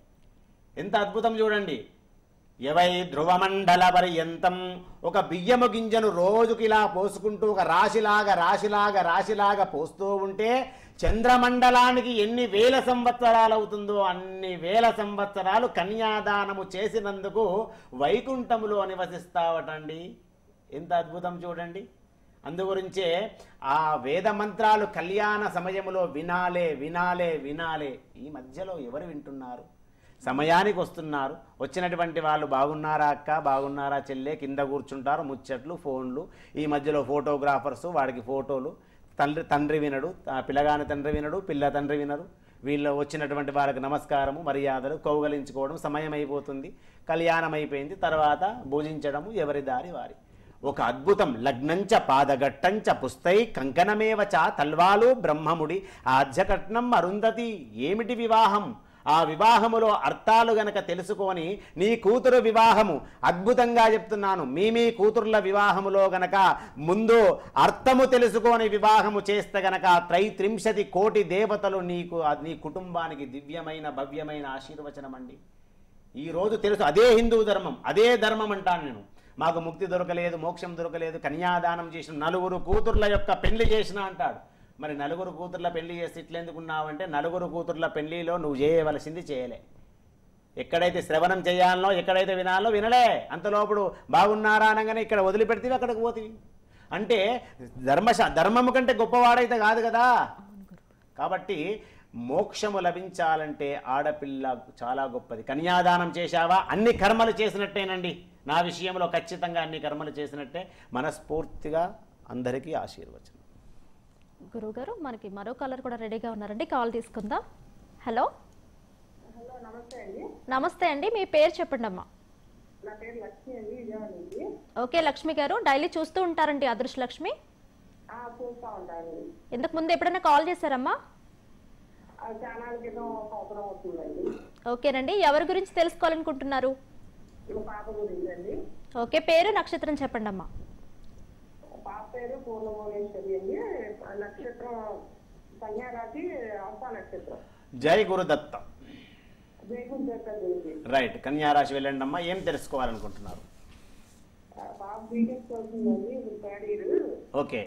[SPEAKER 2] ఎంత అద్భుతం చూడండి ఎవై ధ్రువమండల పర్యంతం ఒక బియ్యము గింజను రోజుకి ఇలా పోసుకుంటూ ఒక రాశిలాగా రాశిలాగా రాశిలాగా పోస్తూ ఉంటే చంద్రమండలానికి ఎన్ని వేల సంవత్సరాలు అవుతుందో అన్ని వేల సంవత్సరాలు కన్యాదానము చేసినందుకు వైకుంఠములో నివసిస్తావటండి ఎంత అద్భుతం చూడండి అందుగురించే ఆ వేద మంత్రాలు కళ్యాణ సమయములో వినాలే వినాలే వినాలే ఈ మధ్యలో ఎవరు వింటున్నారు సమయానికి వస్తున్నారు వచ్చినటువంటి వాళ్ళు బాగున్నారా అక్క బాగున్నారా చెల్లె కింద కూర్చుంటారు ముచ్చట్లు ఫోన్లు ఈ మధ్యలో ఫోటోగ్రాఫర్స్ వాడికి ఫోటోలు తండ్రి తండ్రి వినడు ఆ పిల్లగాని తండ్రి వినడు పిల్ల తండ్రి వినరు వీళ్ళు వచ్చినటువంటి వారికి నమస్కారము మర్యాదలు కౌగలించుకోవడం సమయం అయిపోతుంది కళ్యాణం అయిపోయింది తర్వాత భోజించడము ఎవరి దారి వారి ఒక అద్భుతం లగ్నంచ పాదగట్టంచ పుస్తై కంకణమేవ చ తల్వాలు బ్రహ్మముడి ఆధ్యకట్నం అరుంధతి ఏమిటి వివాహం ఆ వివాహములో అర్థాలు గనక తెలుసుకొని నీ కూతురు వివాహము అద్భుతంగా చెప్తున్నాను మీ మీ కూతుర్ల వివాహములో గనక ముందు అర్థము తెలుసుకొని వివాహము చేస్తే గనక త్రైత్రింశతి కోటి దేవతలు నీకు నీ కుటుంబానికి దివ్యమైన భవ్యమైన ఆశీర్వచనం అండి ఈ రోజు తెలుసు అదే హిందూ ధర్మం అదే ధర్మం అంటాను నేను మాకు ముక్తి దొరకలేదు మోక్షం దొరకలేదు కన్యాదానం చేసిన నలుగురు కూతుర్ల యొక్క పెళ్లి చేసిన అంటాడు మరి నలుగురు కూతుర్ల పెళ్లి చేసి ఇట్లెందుకున్నావంటే నలుగురు కూతుర్ల పెళ్లిలో నువ్వు చేయవలసింది చేయలే ఎక్కడైతే శ్రవణం చేయాలనో ఎక్కడైతే వినాలో వినలే అంతలోపుడు బాగున్నారా అనగానే ఇక్కడ వదిలిపెడితే అక్కడికి పోతివి అంటే ధర్మశ ధర్మము కంటే గొప్పవాడైతే కాదు కదా కాబట్టి మోక్షము లభించాలంటే ఆడపిల్ల చాలా గొప్పది కన్యాదానం చేశావా అన్ని కర్మలు చేసినట్టేనండి నా విషయంలో ఖచ్చితంగా అన్ని కర్మలు చేసినట్టే మనస్ఫూర్తిగా అందరికీ ఆశీర్వచనం
[SPEAKER 1] గురుగారు మనకి మరో కాలర్ కూడా రెడీగా ఉన్నారండి కాల్ తీసుకుందాం హలో
[SPEAKER 3] హలో నమస్తే అండి
[SPEAKER 1] నమస్తే అండి మీ పేరు చెప్పండి అమ్మా
[SPEAKER 3] నా పేరు లక్ష్మి అండి విజయవాడ నుంచి
[SPEAKER 1] ఓకే లక్ష్మి గారు డైలీ చూస్తూ ఉంటారండి అదృష్ట లక్ష్మి
[SPEAKER 3] ఆ, చూస్తా ఉంటాను
[SPEAKER 1] ఇంతకు ముందు ఎప్పుడైనా కాల్ చేశారమ్మా
[SPEAKER 3] ఆ, చాలా క్రితం సంవత్సరం అవుతుందండి
[SPEAKER 1] ఓకేనండి ఎవరి గురించి తెలుసుకోవాలనుకుంటున్నారు
[SPEAKER 3] మా పాప గురించి అండి
[SPEAKER 1] ఓకే పేరు నక్షత్రం చెప్పండి అమ్మా
[SPEAKER 3] పాప పేరు పూర్ణభువనేశ్వరి అండి ఆ నక్షత్రం కన్యారాశి ఆస్థా నక్షత్రం
[SPEAKER 2] జై గురుదత్త
[SPEAKER 3] జైగుం చేత గురించి
[SPEAKER 2] రైట్ కన్యారాశి వెళ్ళండి అమ్మా ఏం తెలుసుకోవాలనుకుంటున్నారు
[SPEAKER 3] ఆ, పాప బీటెక్ చదువుతుందండి ఇప్పుడు థర్డ్ ఇయర్
[SPEAKER 2] ఓకే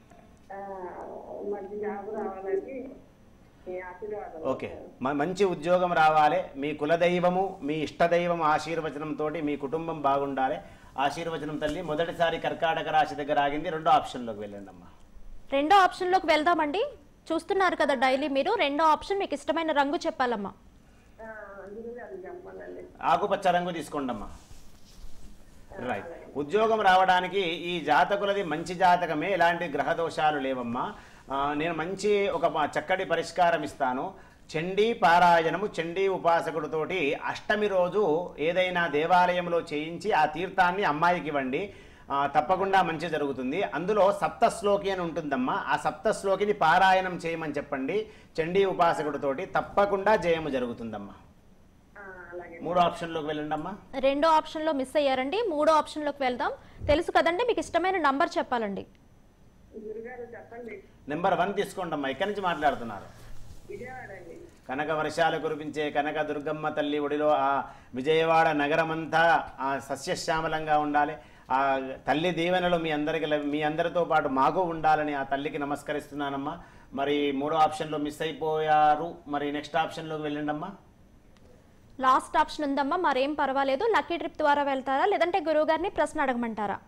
[SPEAKER 3] మంచి జాబ్ రావాలని మీ ఆశీర్వాదం
[SPEAKER 2] ఓకే మ- మంచి ఉద్యోగం రావాలి మీ కులదైవము మీ ఇష్టదైవం ఆశీర్వచనంతో మీ కుటుంబం బాగుండాలి ఆశీర్వచనం తల్లి మొదటిసారి కర్కాటక రాశి దగ్గర ఆగింది రెండో ఆప్షన్లోకి వెళ్ళండి అమ్మా
[SPEAKER 1] రెండో ఆప్షన్లోకి వెళ్దామండి చూస్తున్నారు కదా డైలీ మీరు రెండో ఆప్షన్ మీకు ఇష్టమైన రంగు చెప్పాలమ్మా
[SPEAKER 3] ఆ, అందుకని అది చెప్పాలండి
[SPEAKER 2] ఆకుపచ్చ రంగు తీసుకోండి అమ్మా రైట్ ఉద్యోగం రావడానికి ఈ జాతకులది మంచి జాతకమే ఎలాంటి గ్రహ దోషాలు లేవమ్మా ఆ, నేను మంచి ఒక ప- చక్కటి పరిష్కారం ఇస్తాను చండీ పారాయణము చండీ ఉపాసకుడితోటి అష్టమి రోజు ఏదైనా దేవాలయంలో చేయించి ఆ తీర్థాన్ని అమ్మాయికి ఇవ్వండి ఆ, తప్పకుండా మంచి జరుగుతుంది అందులో సప్తశ్లోకి అని ఉంటుందమ్మా ఆ సప్తశ్లోకిని పారాయణం చేయమని చెప్పండి చండీ ఉపాసకుడితోటి తప్పకుండా జయము జరుగుతుందమ్మా
[SPEAKER 3] ఆ, అలాగే
[SPEAKER 2] మూడో ఆప్షన్లోకి వెళ్ళండి అమ్మా
[SPEAKER 1] రెండో ఆప్షన్లో మిస్ అయ్యారండి మూడో ఆప్షన్లోకి వెళ్దాం తెలుసు కదండి మీకు ఇష్టమైన నంబర్ చెప్పాలండి
[SPEAKER 3] గురుగారు చెప్పండి
[SPEAKER 2] నెంబర్ వన్ తీసుకోండి అమ్మా ఇక్కడి నుంచి మాట్లాడుతున్నారు
[SPEAKER 3] విజయవాడ అండి
[SPEAKER 2] కనక వర్షాలు కురిపించే కనక దుర్గమ్మ తల్లి ఒడిలో ఆ విజయవాడ నగరమంతా ఆ సస్యశ్యామలంగా ఉండాలి ఆ తల్లి దీవెనలు మీ అందరికి లభి- మీ అందరితో పాటు మాకు ఉండాలని ఆ తల్లికి నమస్కరిస్తున్నానమ్మా మరి మూడో ఆప్షన్లో మిస్ అయిపోయారు మరి నెక్స్ట్ ఆప్షన్లోకి వెళ్ళండమ్మా
[SPEAKER 1] లాస్ట్ ఆప్షన్ ఉందమ్మా మరేం పర్వాలేదు లక్కీ ట్రిప్ ద్వారా వెళ్తారా లేదంటే గురువు గారిని ప్రశ్న అడగమంటారా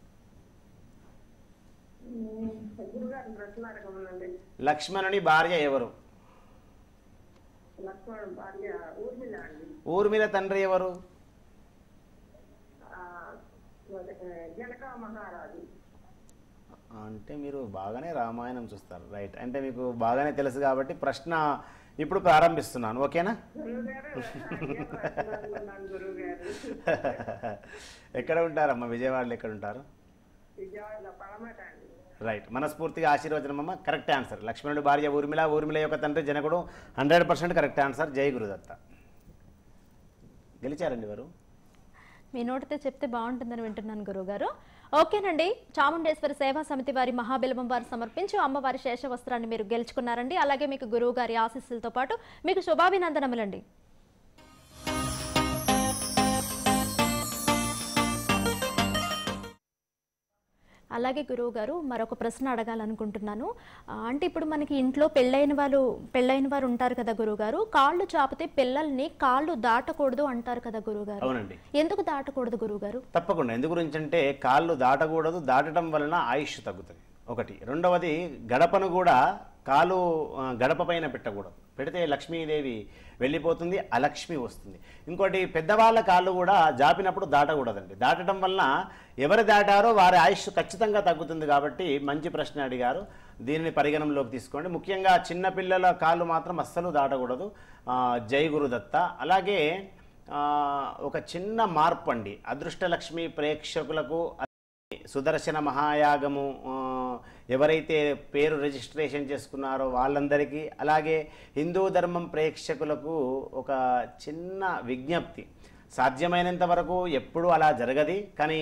[SPEAKER 4] గురుగారు ప్రశ్న అడగమనండి
[SPEAKER 2] లక్ష్మణుని భార్య ఎవరు
[SPEAKER 4] లక్ష్మణ్ భార్య ఊర్మిళ అండి
[SPEAKER 2] ఊర్మిళ తండ్రి ఎవరు
[SPEAKER 4] ఆ, అదే, జనక మహారాజు
[SPEAKER 2] అంటే మీరు బాగానే రామాయణం చూస్తారు రైట్ అంటే మీకు బాగానే తెలుసు కాబట్టి ప్రశ్న ఇప్పుడు ప్రారంభిస్తున్నాను ఓకేనా
[SPEAKER 4] గురువుగారు అదే ప్రశ్న అనుకున్నాను గురువుగారు
[SPEAKER 2] ఎక్కడ ఉంటారమ్మా విజయవాడలో ఎక్కడ ఉంటారు
[SPEAKER 4] విజయవాడలో పడమట అండి
[SPEAKER 2] రైట్ మనస్ఫూర్తిగా ఆశీర్వచనం అమ్మ కరెక్ట్ ఆన్సర్ లక్ష్మణుడు భార్య ఊర్మిళ ఊర్మిళ యొక్క తండ్రి జనకుడు హండ్రెడ్ పర్సెంట్ కరెక్ట్ ఆన్సర్ జై గురుదత్త గెలిచారండి వారు
[SPEAKER 1] మీ నోటితో చెప్తే బాగుంటుందని వింటున్నాను గురువుగారు ఓకేనండి చాముండేశ్వరి సేవా సమితి వారి మహాబిలవం వారు సమర్పించి అమ్మవారి శేష వస్త్రాన్ని మీరు గెలుచుకున్నారండి అలాగే మీకు గురువు గారి ఆశీస్సులతో పాటు మీకు శుభాభినందనములండి అలాగే గురువు గారు మరొక ప్రశ్న అడగాలనుకుంటున్నాను ఆ, అంటే ఇప్పుడు మనకి ఇంట్లో పెళ్ళైన వాళ్ళు పెళ్ళైన వారు ఉంటారు కదా గురువు గారు కాళ్ళు చాపితే పిల్లల్ని కాళ్ళు దాటకూడదు అంటారు కదా గురువు గారు
[SPEAKER 2] అవునండి
[SPEAKER 1] ఎందుకు దాటకూడదు గురువు గారు
[SPEAKER 2] తప్పకుండా ఎందు గురించి అంటే కాళ్ళు దాటకూడదు దాటడం వలన ఆయుష్ తగ్గుతుంది ఒకటి రెండవది గడపను కూడా కాలు ఆ, గడప పైన పెట్టకూడదు పెడితే లక్ష్మీదేవి వెళ్ళిపోతుంది అలక్ష్మి వస్తుంది ఇంకోటి పెద్దవాళ్ళ కాళ్ళు కూడా జాపినప్పుడు దాటకూడదండి దాటడం వలన ఎవరు దాటారో వారి ఆయుష్ ఖచ్చితంగా తగ్గుతుంది కాబట్టి మంచి ప్రశ్న అడిగారు దీనిని పరిగణనలోకి తీసుకోండి ముఖ్యంగా చిన్నపిల్లల కాళ్ళు మాత్రం అస్సలు దాటకూడదు ఆ, జై గురుదత్త అలాగే ఆ, ఒక చిన్న మార్పు అండి అదృష్టలక్ష్మి ప్రేక్షకులకు సుదర్శన మహాయాగము ఆ, ఎవరైతే పేరు రిజిస్ట్రేషన్ చేసుకున్నారో వాళ్ళందరికీ అలాగే హిందూ ధర్మం ప్రేక్షకులకు ఒక చిన్న విజ్ఞప్తి సాధ్యమైనంత వరకు ఎప్పుడూ అలా జరగది కానీ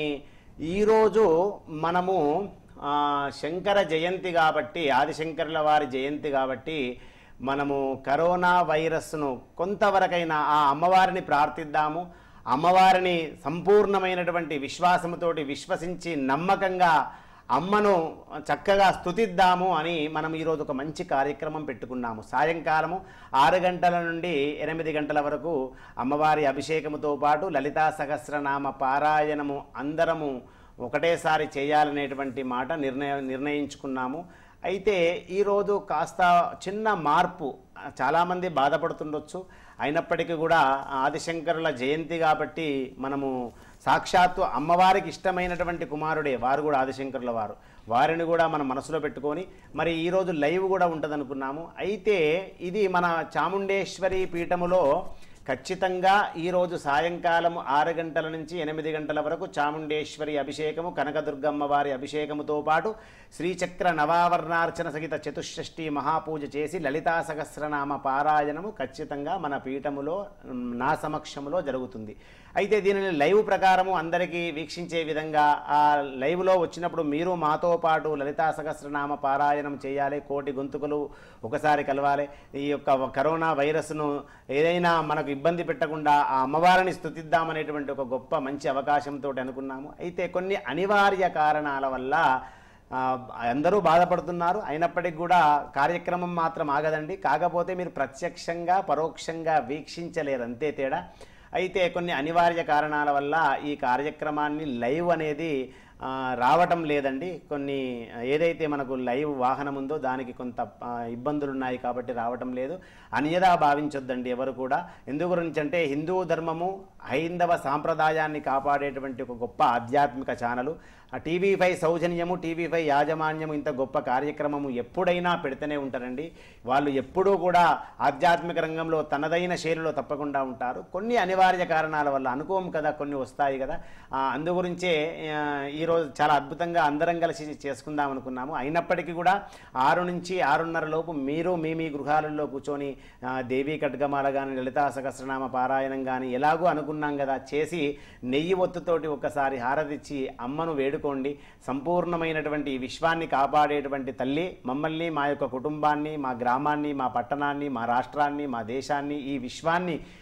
[SPEAKER 2] ఈరోజు మనము ఆ, శంకర జయంతి కాబట్టి ఆదిశంకరుల వారి జయంతి కాబట్టి మనము కరోనా వైరస్ను కొంతవరకైనా ఆ అమ్మవారిని ప్రార్థిద్దాము అమ్మవారిని సంపూర్ణమైనటువంటి విశ్వాసముతోటి విశ్వసించి నమ్మకంగా అమ్మను చక్కగా స్తుతిద్దాము అని మనం ఈరోజు ఒక మంచి కార్యక్రమం పెట్టుకున్నాము సాయంకాలము ఆరు గంటల నుండి ఎనిమిది గంటల వరకు అమ్మవారి అభిషేకముతో పాటు లలితా సహస్రనామ పారాయణము అందరము ఒకటేసారి చేయాలనేటువంటి మాట నిర్ణయ నిర్ణయించుకున్నాము అయితే ఈరోజు కాస్త చిన్న మార్పు చాలామంది బాధపడుతుండొచ్చు అయినప్పటికీ కూడా ఆదిశంకరుల జయంతి కాబట్టి మనము సాక్షాత్తు అమ్మవారికి ఇష్టమైనటువంటి కుమారుడే వారు కూడా ఆదిశంకరుల వారు వారిని కూడా మనం మనసులో పెట్టుకొని మరి ఈరోజు లైవ్ కూడా ఉంటుంది అనుకున్నాము అయితే ఇది మన చాముండేశ్వరి పీఠములో ఖచ్చితంగా ఈరోజు సాయంకాలం ఆరు గంటల నుంచి ఎనిమిది గంటల వరకు చాముండేశ్వరి అభిషేకము కనకదుర్గమ్మ వారి అభిషేకముతో పాటు శ్రీచక్ర నవావర్ణార్చన సహిత చతుషష్ఠి మహాపూజ చేసి లలితా సహస్రనామ పారాయణము ఖచ్చితంగా మన పీఠములో మ్, నా సమక్షములో జరుగుతుంది అయితే దీనిని లైవ్ ప్రకారము అందరికీ వీక్షించే విధంగా ఆ లైవ్లో వచ్చినప్పుడు మీరు మాతో పాటు లలితా సహస్రనామ పారాయణం చేయాలి కోటి గొంతుకులు ఒకసారి కలవాలి ఈ యొక్క కరోనా వైరస్ను ఏదైనా మనకు ఇబ్బంది పెట్టకుండా ఆ అమ్మవారిని స్తుతిద్దామనేటువంటి ఒక గొప్ప మంచి అవకాశంతో అనుకున్నాము అయితే కొన్ని అనివార్య కారణాల వల్ల ఆ, అందరూ బాధపడుతున్నారు అయినప్పటికీ కూడా కార్యక్రమం మాత్రం ఆగదండి కాకపోతే మీరు ప్రత్యక్షంగా పరోక్షంగా వీక్షించలేరు అంతే తేడా అయితే కొన్ని అనివార్య కారణాల వల్ల ఈ కార్యక్రమాన్ని లైవ్ అనేది ఆ, రావటం లేదండి కొన్ని ఏదైతే మనకు లైవ్ వాహనం ఉందో దానికి కొంత ఆ, ఇబ్బందులు ఉన్నాయి కాబట్టి రావటం లేదు అన్యదా భావించొద్దండి ఎవరు కూడా ఎందు గురించి అంటే హిందూ ధర్మము హైందవ సాంప్రదాయాన్ని కాపాడేటువంటి ఒక గొప్ప ఆధ్యాత్మిక ఛానలు ఆ టీవీ ఫైవ్ సౌజన్యము టీవీ ఫైవ్ యాజమాన్యము ఇంత గొప్ప కార్యక్రమము ఎప్పుడైనా పెడుతూనే ఉంటారండి వాళ్ళు ఎప్పుడూ కూడా ఆధ్యాత్మిక రంగంలో తనదైన శైలిలో తప్పకుండా ఉంటారు కొన్ని అనివార్య కారణాల వల్ల అనుకోము కదా కొన్ని వస్తాయి కదా ఆ, అందు గురించే ఆ, ఈరోజు చాలా అద్భుతంగా అందరం కలిసి చేసుకుందాం అనుకున్నాము అయినప్పటికీ కూడా ఆరు నుంచి ఆరున్నర లోపు మీరు మీ మీ గృహాలలో కూర్చొని ఆ, దేవీ ఖడ్గమాల కానీ లలితా సహస్రనామ పారాయణం కానీ ఎలాగో అనుకున్నాం కదా చేసి నెయ్యి ఒత్తుతోటి ఒకసారి హారతిచ్చి అమ్మను వేడుకోండి సంపూర్ణమైనటువంటి ఈ విశ్వాన్ని కాపాడేటువంటి తల్లి మమ్మల్ని మా యొక్క కుటుంబాన్ని మా గ్రామాన్ని మా పట్టణాన్ని మా రాష్ట్రాన్ని మా దేశాన్ని ఈ విశ్వాన్ని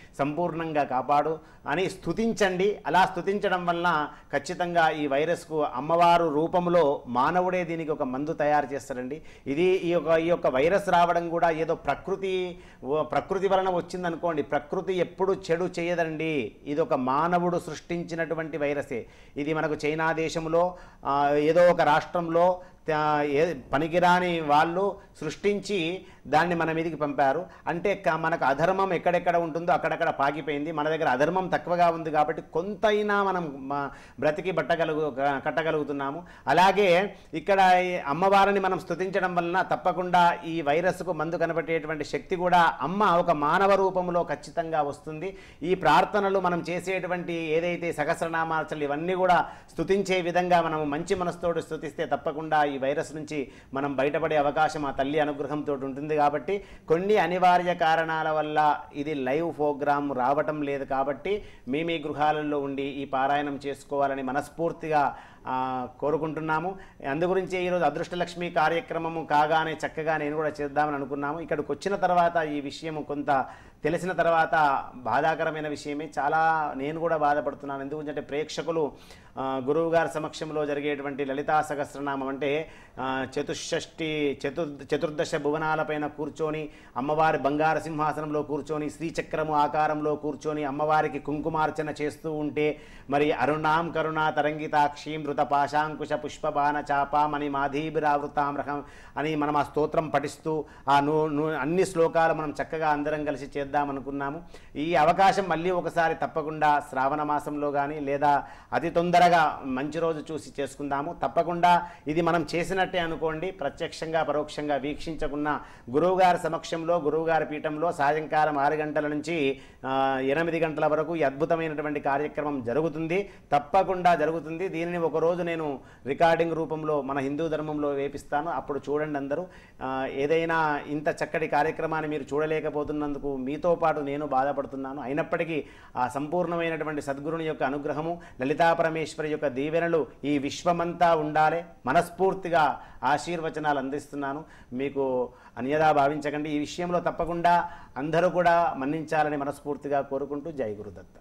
[SPEAKER 2] సంపూర్ణంగా కాపాడు అని స్తుతించండి అలా స్తుతించడం వలన ఖచ్చితంగా ఈ వైరస్కు అమ్మవారు రూపంలో మానవుడే దీనికి ఒక మందు తయారు చేస్తారండి ఇది ఈ యొక్క ఈ యొక్క వైరస్ రావడం కూడా ఏదో ప్రకృతి ఓ- ప్రకృతి వలన వచ్చిందనుకోండి ప్రకృతి ఎప్పుడు చెడు చేయదండి ఇది ఒక మానవుడు సృష్టించినటువంటి వైరసే ఇది మనకు చైనా దేశంలో ఆ, ఏదో ఒక రాష్ట్రంలో తా- ఏ పనికిరాని వాళ్ళు సృష్టించి దాన్ని మన మీదకి పంపారు అంటే క- మనకు అధర్మం ఎక్కడెక్కడ ఉంటుందో అక్కడక్కడ పాకిపోయింది మన దగ్గర అధర్మం తక్కువగా ఉంది కాబట్టి కొంతైనా మనం మ- బ్రతికి బట్టగలుగు క- కట్టగలుగుతున్నాము అలాగే ఇక్కడ ఈ అమ్మవారిని మనం స్తుతించడం వలన తప్పకుండా ఈ వైరస్కు మందు కనబట్టేటువంటి శక్తి కూడా అమ్మ ఒక మానవ రూపంలో ఖచ్చితంగా వస్తుంది ఈ ప్రార్థనలు మనం చేసేటువంటి ఏదైతే సహస్రనామార్చలు ఇవన్నీ కూడా స్తుతించే విధంగా మనం మంచి మనసుతోటి స్తుతిస్తే తప్పకుండా ఈ వైరస్ నుంచి మనం బయటపడే అవకాశం ఆ తల్లి అనుగ్రహంతో ఉంటుంది కాబట్టి కొన్ని అనివార్య కారణాల వల్ల ఇది లైవ్ ప్రోగ్రామ్ రావటం లేదు కాబట్టి మీ మీ గృహాలలో ఉండి ఈ పారాయణం చేసుకోవాలని మనస్ఫూర్తిగా ఆ, కోరుకుంటున్నాము అందుగురించి ఈరోజు అదృష్టలక్ష్మి కార్యక్రమము కాగానే చక్కగా నేను కూడా చేద్దామని అనుకున్నాము ఇక్కడికి వచ్చిన తర్వాత ఈ విషయం కొంత తెలిసిన తర్వాత బాధాకరమైన విషయమే చాలా నేను కూడా బాధపడుతున్నాను ఎందుకంటే ప్రేక్షకులు ఆ, గురువు గారి సమక్షంలో జరిగేటువంటి లలితా సహస్రనామం అంటే ఆ, చతుషష్ఠి చతుర్ చతుర్దశ భువనాలపైన కూర్చొని అమ్మవారి బంగారు సింహాసనంలో కూర్చొని శ్రీచక్రము ఆకారంలో కూర్చొని అమ్మవారికి కుంకుమార్చన చేస్తూ ఉంటే మరి అరుణాం కరుణా తరంగితాక్షీం మృత పాశాంకుశ పుష్పబాణ చాపామణి మాధీభిరావృతామ్రహం అని మనం ఆ స్తోత్రం పఠిస్తూ ఆ ను ను- అన్ని శ్లోకాలు మనం చక్కగా అందరం కలిసి చేద్దామనుకున్నాము ఈ అవకాశం మళ్ళీ ఒకసారి తప్పకుండా శ్రావణ మాసంలో కానీ లేదా అతి తొందరగా మంచి రోజు చూసి చేసుకుందాము తప్పకుండా ఇది మనం చేసినట్టే అనుకోండి ప్రత్యక్షంగా పరోక్షంగా వీక్షించకున్న గురువుగారి సమక్షంలో గురువుగారి పీఠంలో సాయంకాలం ఆరు గంటల నుంచి ఆ, ఎనిమిది గంటల వరకు ఈ అద్భుతమైనటువంటి కార్యక్రమం జరుగుతుంది తప్పకుండా జరుగుతుంది దీనిని ఒక రోజు నేను రికార్డింగ్ రూపంలో మన హిందూ ధర్మంలో వేపిస్తాను అప్పుడు చూడండి అందరూ ఆ, ఏదైనా ఇంత చక్కటి కార్యక్రమాన్ని మీరు చూడలేకపోతున్నందుకు మీతో పాటు నేను బాధపడుతున్నాను అయినప్పటికీ ఆ సంపూర్ణమైనటువంటి సద్గురుని యొక్క అనుగ్రహము లలితా పరమేశ్వరి యొక్క దీవెనలు ఈ విశ్వమంతా ఉండాలి మనస్ఫూర్తిగా ఆశీర్వచనాలు అందిస్తున్నాను మీకు అన్యదా భావించకండి ఈ విషయంలో తప్పకుండా అందరూ కూడా మన్నించాలని మనస్ఫూర్తిగా కోరుకుంటూ జై గురుదత్త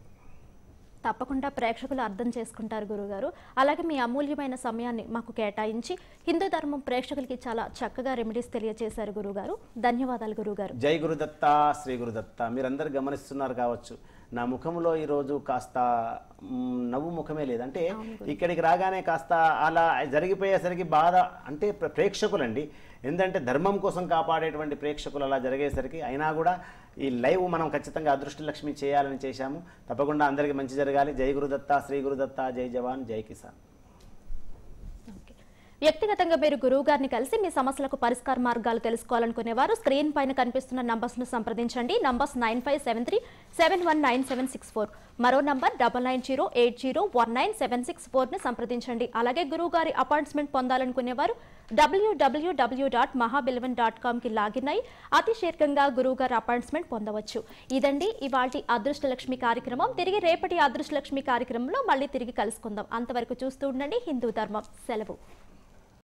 [SPEAKER 1] తప్పకుండా ప్రేక్షకులు అర్థం చేసుకుంటారు గురుగారు అలాగే మీ అమూల్యమైన సమయాన్ని మాకు కేటాయించి హిందూ ధర్మం ప్రేక్షకులకి చాలా చక్కగా రెమెడీస్ తెలియజేశారు గురుగారు ధన్యవాదాలు గురుగారు
[SPEAKER 2] జై గురుదత్త శ్రీ గురుదత్త మీరందరూ గమనిస్తున్నారు కావచ్చు నా ముఖంలో ఈరోజు కాస్త మ్, నవ్వు ముఖమే లేదు అంటే ఇక్కడికి రాగానే కాస్త అలా జరిగిపోయేసరికి బాధ అంటే ప్ర- ప్రేక్షకులండి ఎందుకంటే ధర్మం కోసం కాపాడేటువంటి ప్రేక్షకులు అలా జరిగేసరికి అయినా కూడా ఈ లైవ్ మనం ఖచ్చితంగా అదృష్టలక్ష్మి చేయాలని చేశాము తప్పకుండా అందరికీ మంచి జరగాలి జై గురుదత్త శ్రీ గురుదత్త జై జవాన్ జై కిసాన్
[SPEAKER 1] ఓకే. వ్యక్తిగతంగా మీరు గురువు గారిని కలిసి మీ సమస్యలకు పరిష్కార మార్గాలు తెలుసుకోవాలనుకునేవారు స్క్రీన్ పైన కనిపిస్తున్న నంబర్స్ ను సంప్రదించండి numbers nine five seven three seven one nine seven six four మరో number double nine zero eight zero one nine seven six four ని సంప్రదించండి అలాగే గురువు గారి అపాయింట్మెంట్ పొందాలనుకునేవారు WWW dot Mahabilvan dot com కి లాగిన్ అయి అతి శీఘ్రంగా గురువు గారి అపాయింట్మెంట్ పొందవచ్చు ఇదండి ఇవాటి అదృష్టలక్ష్మి కార్యక్రమం తిరిగి రేపటి అదృష్టలక్ష్మి కార్యక్రమంలో మళ్ళీ తిరిగి కలుసుకుందాం అంతవరకు చూస్తూ ఉండండి హిందూ ధర్మం సెలవు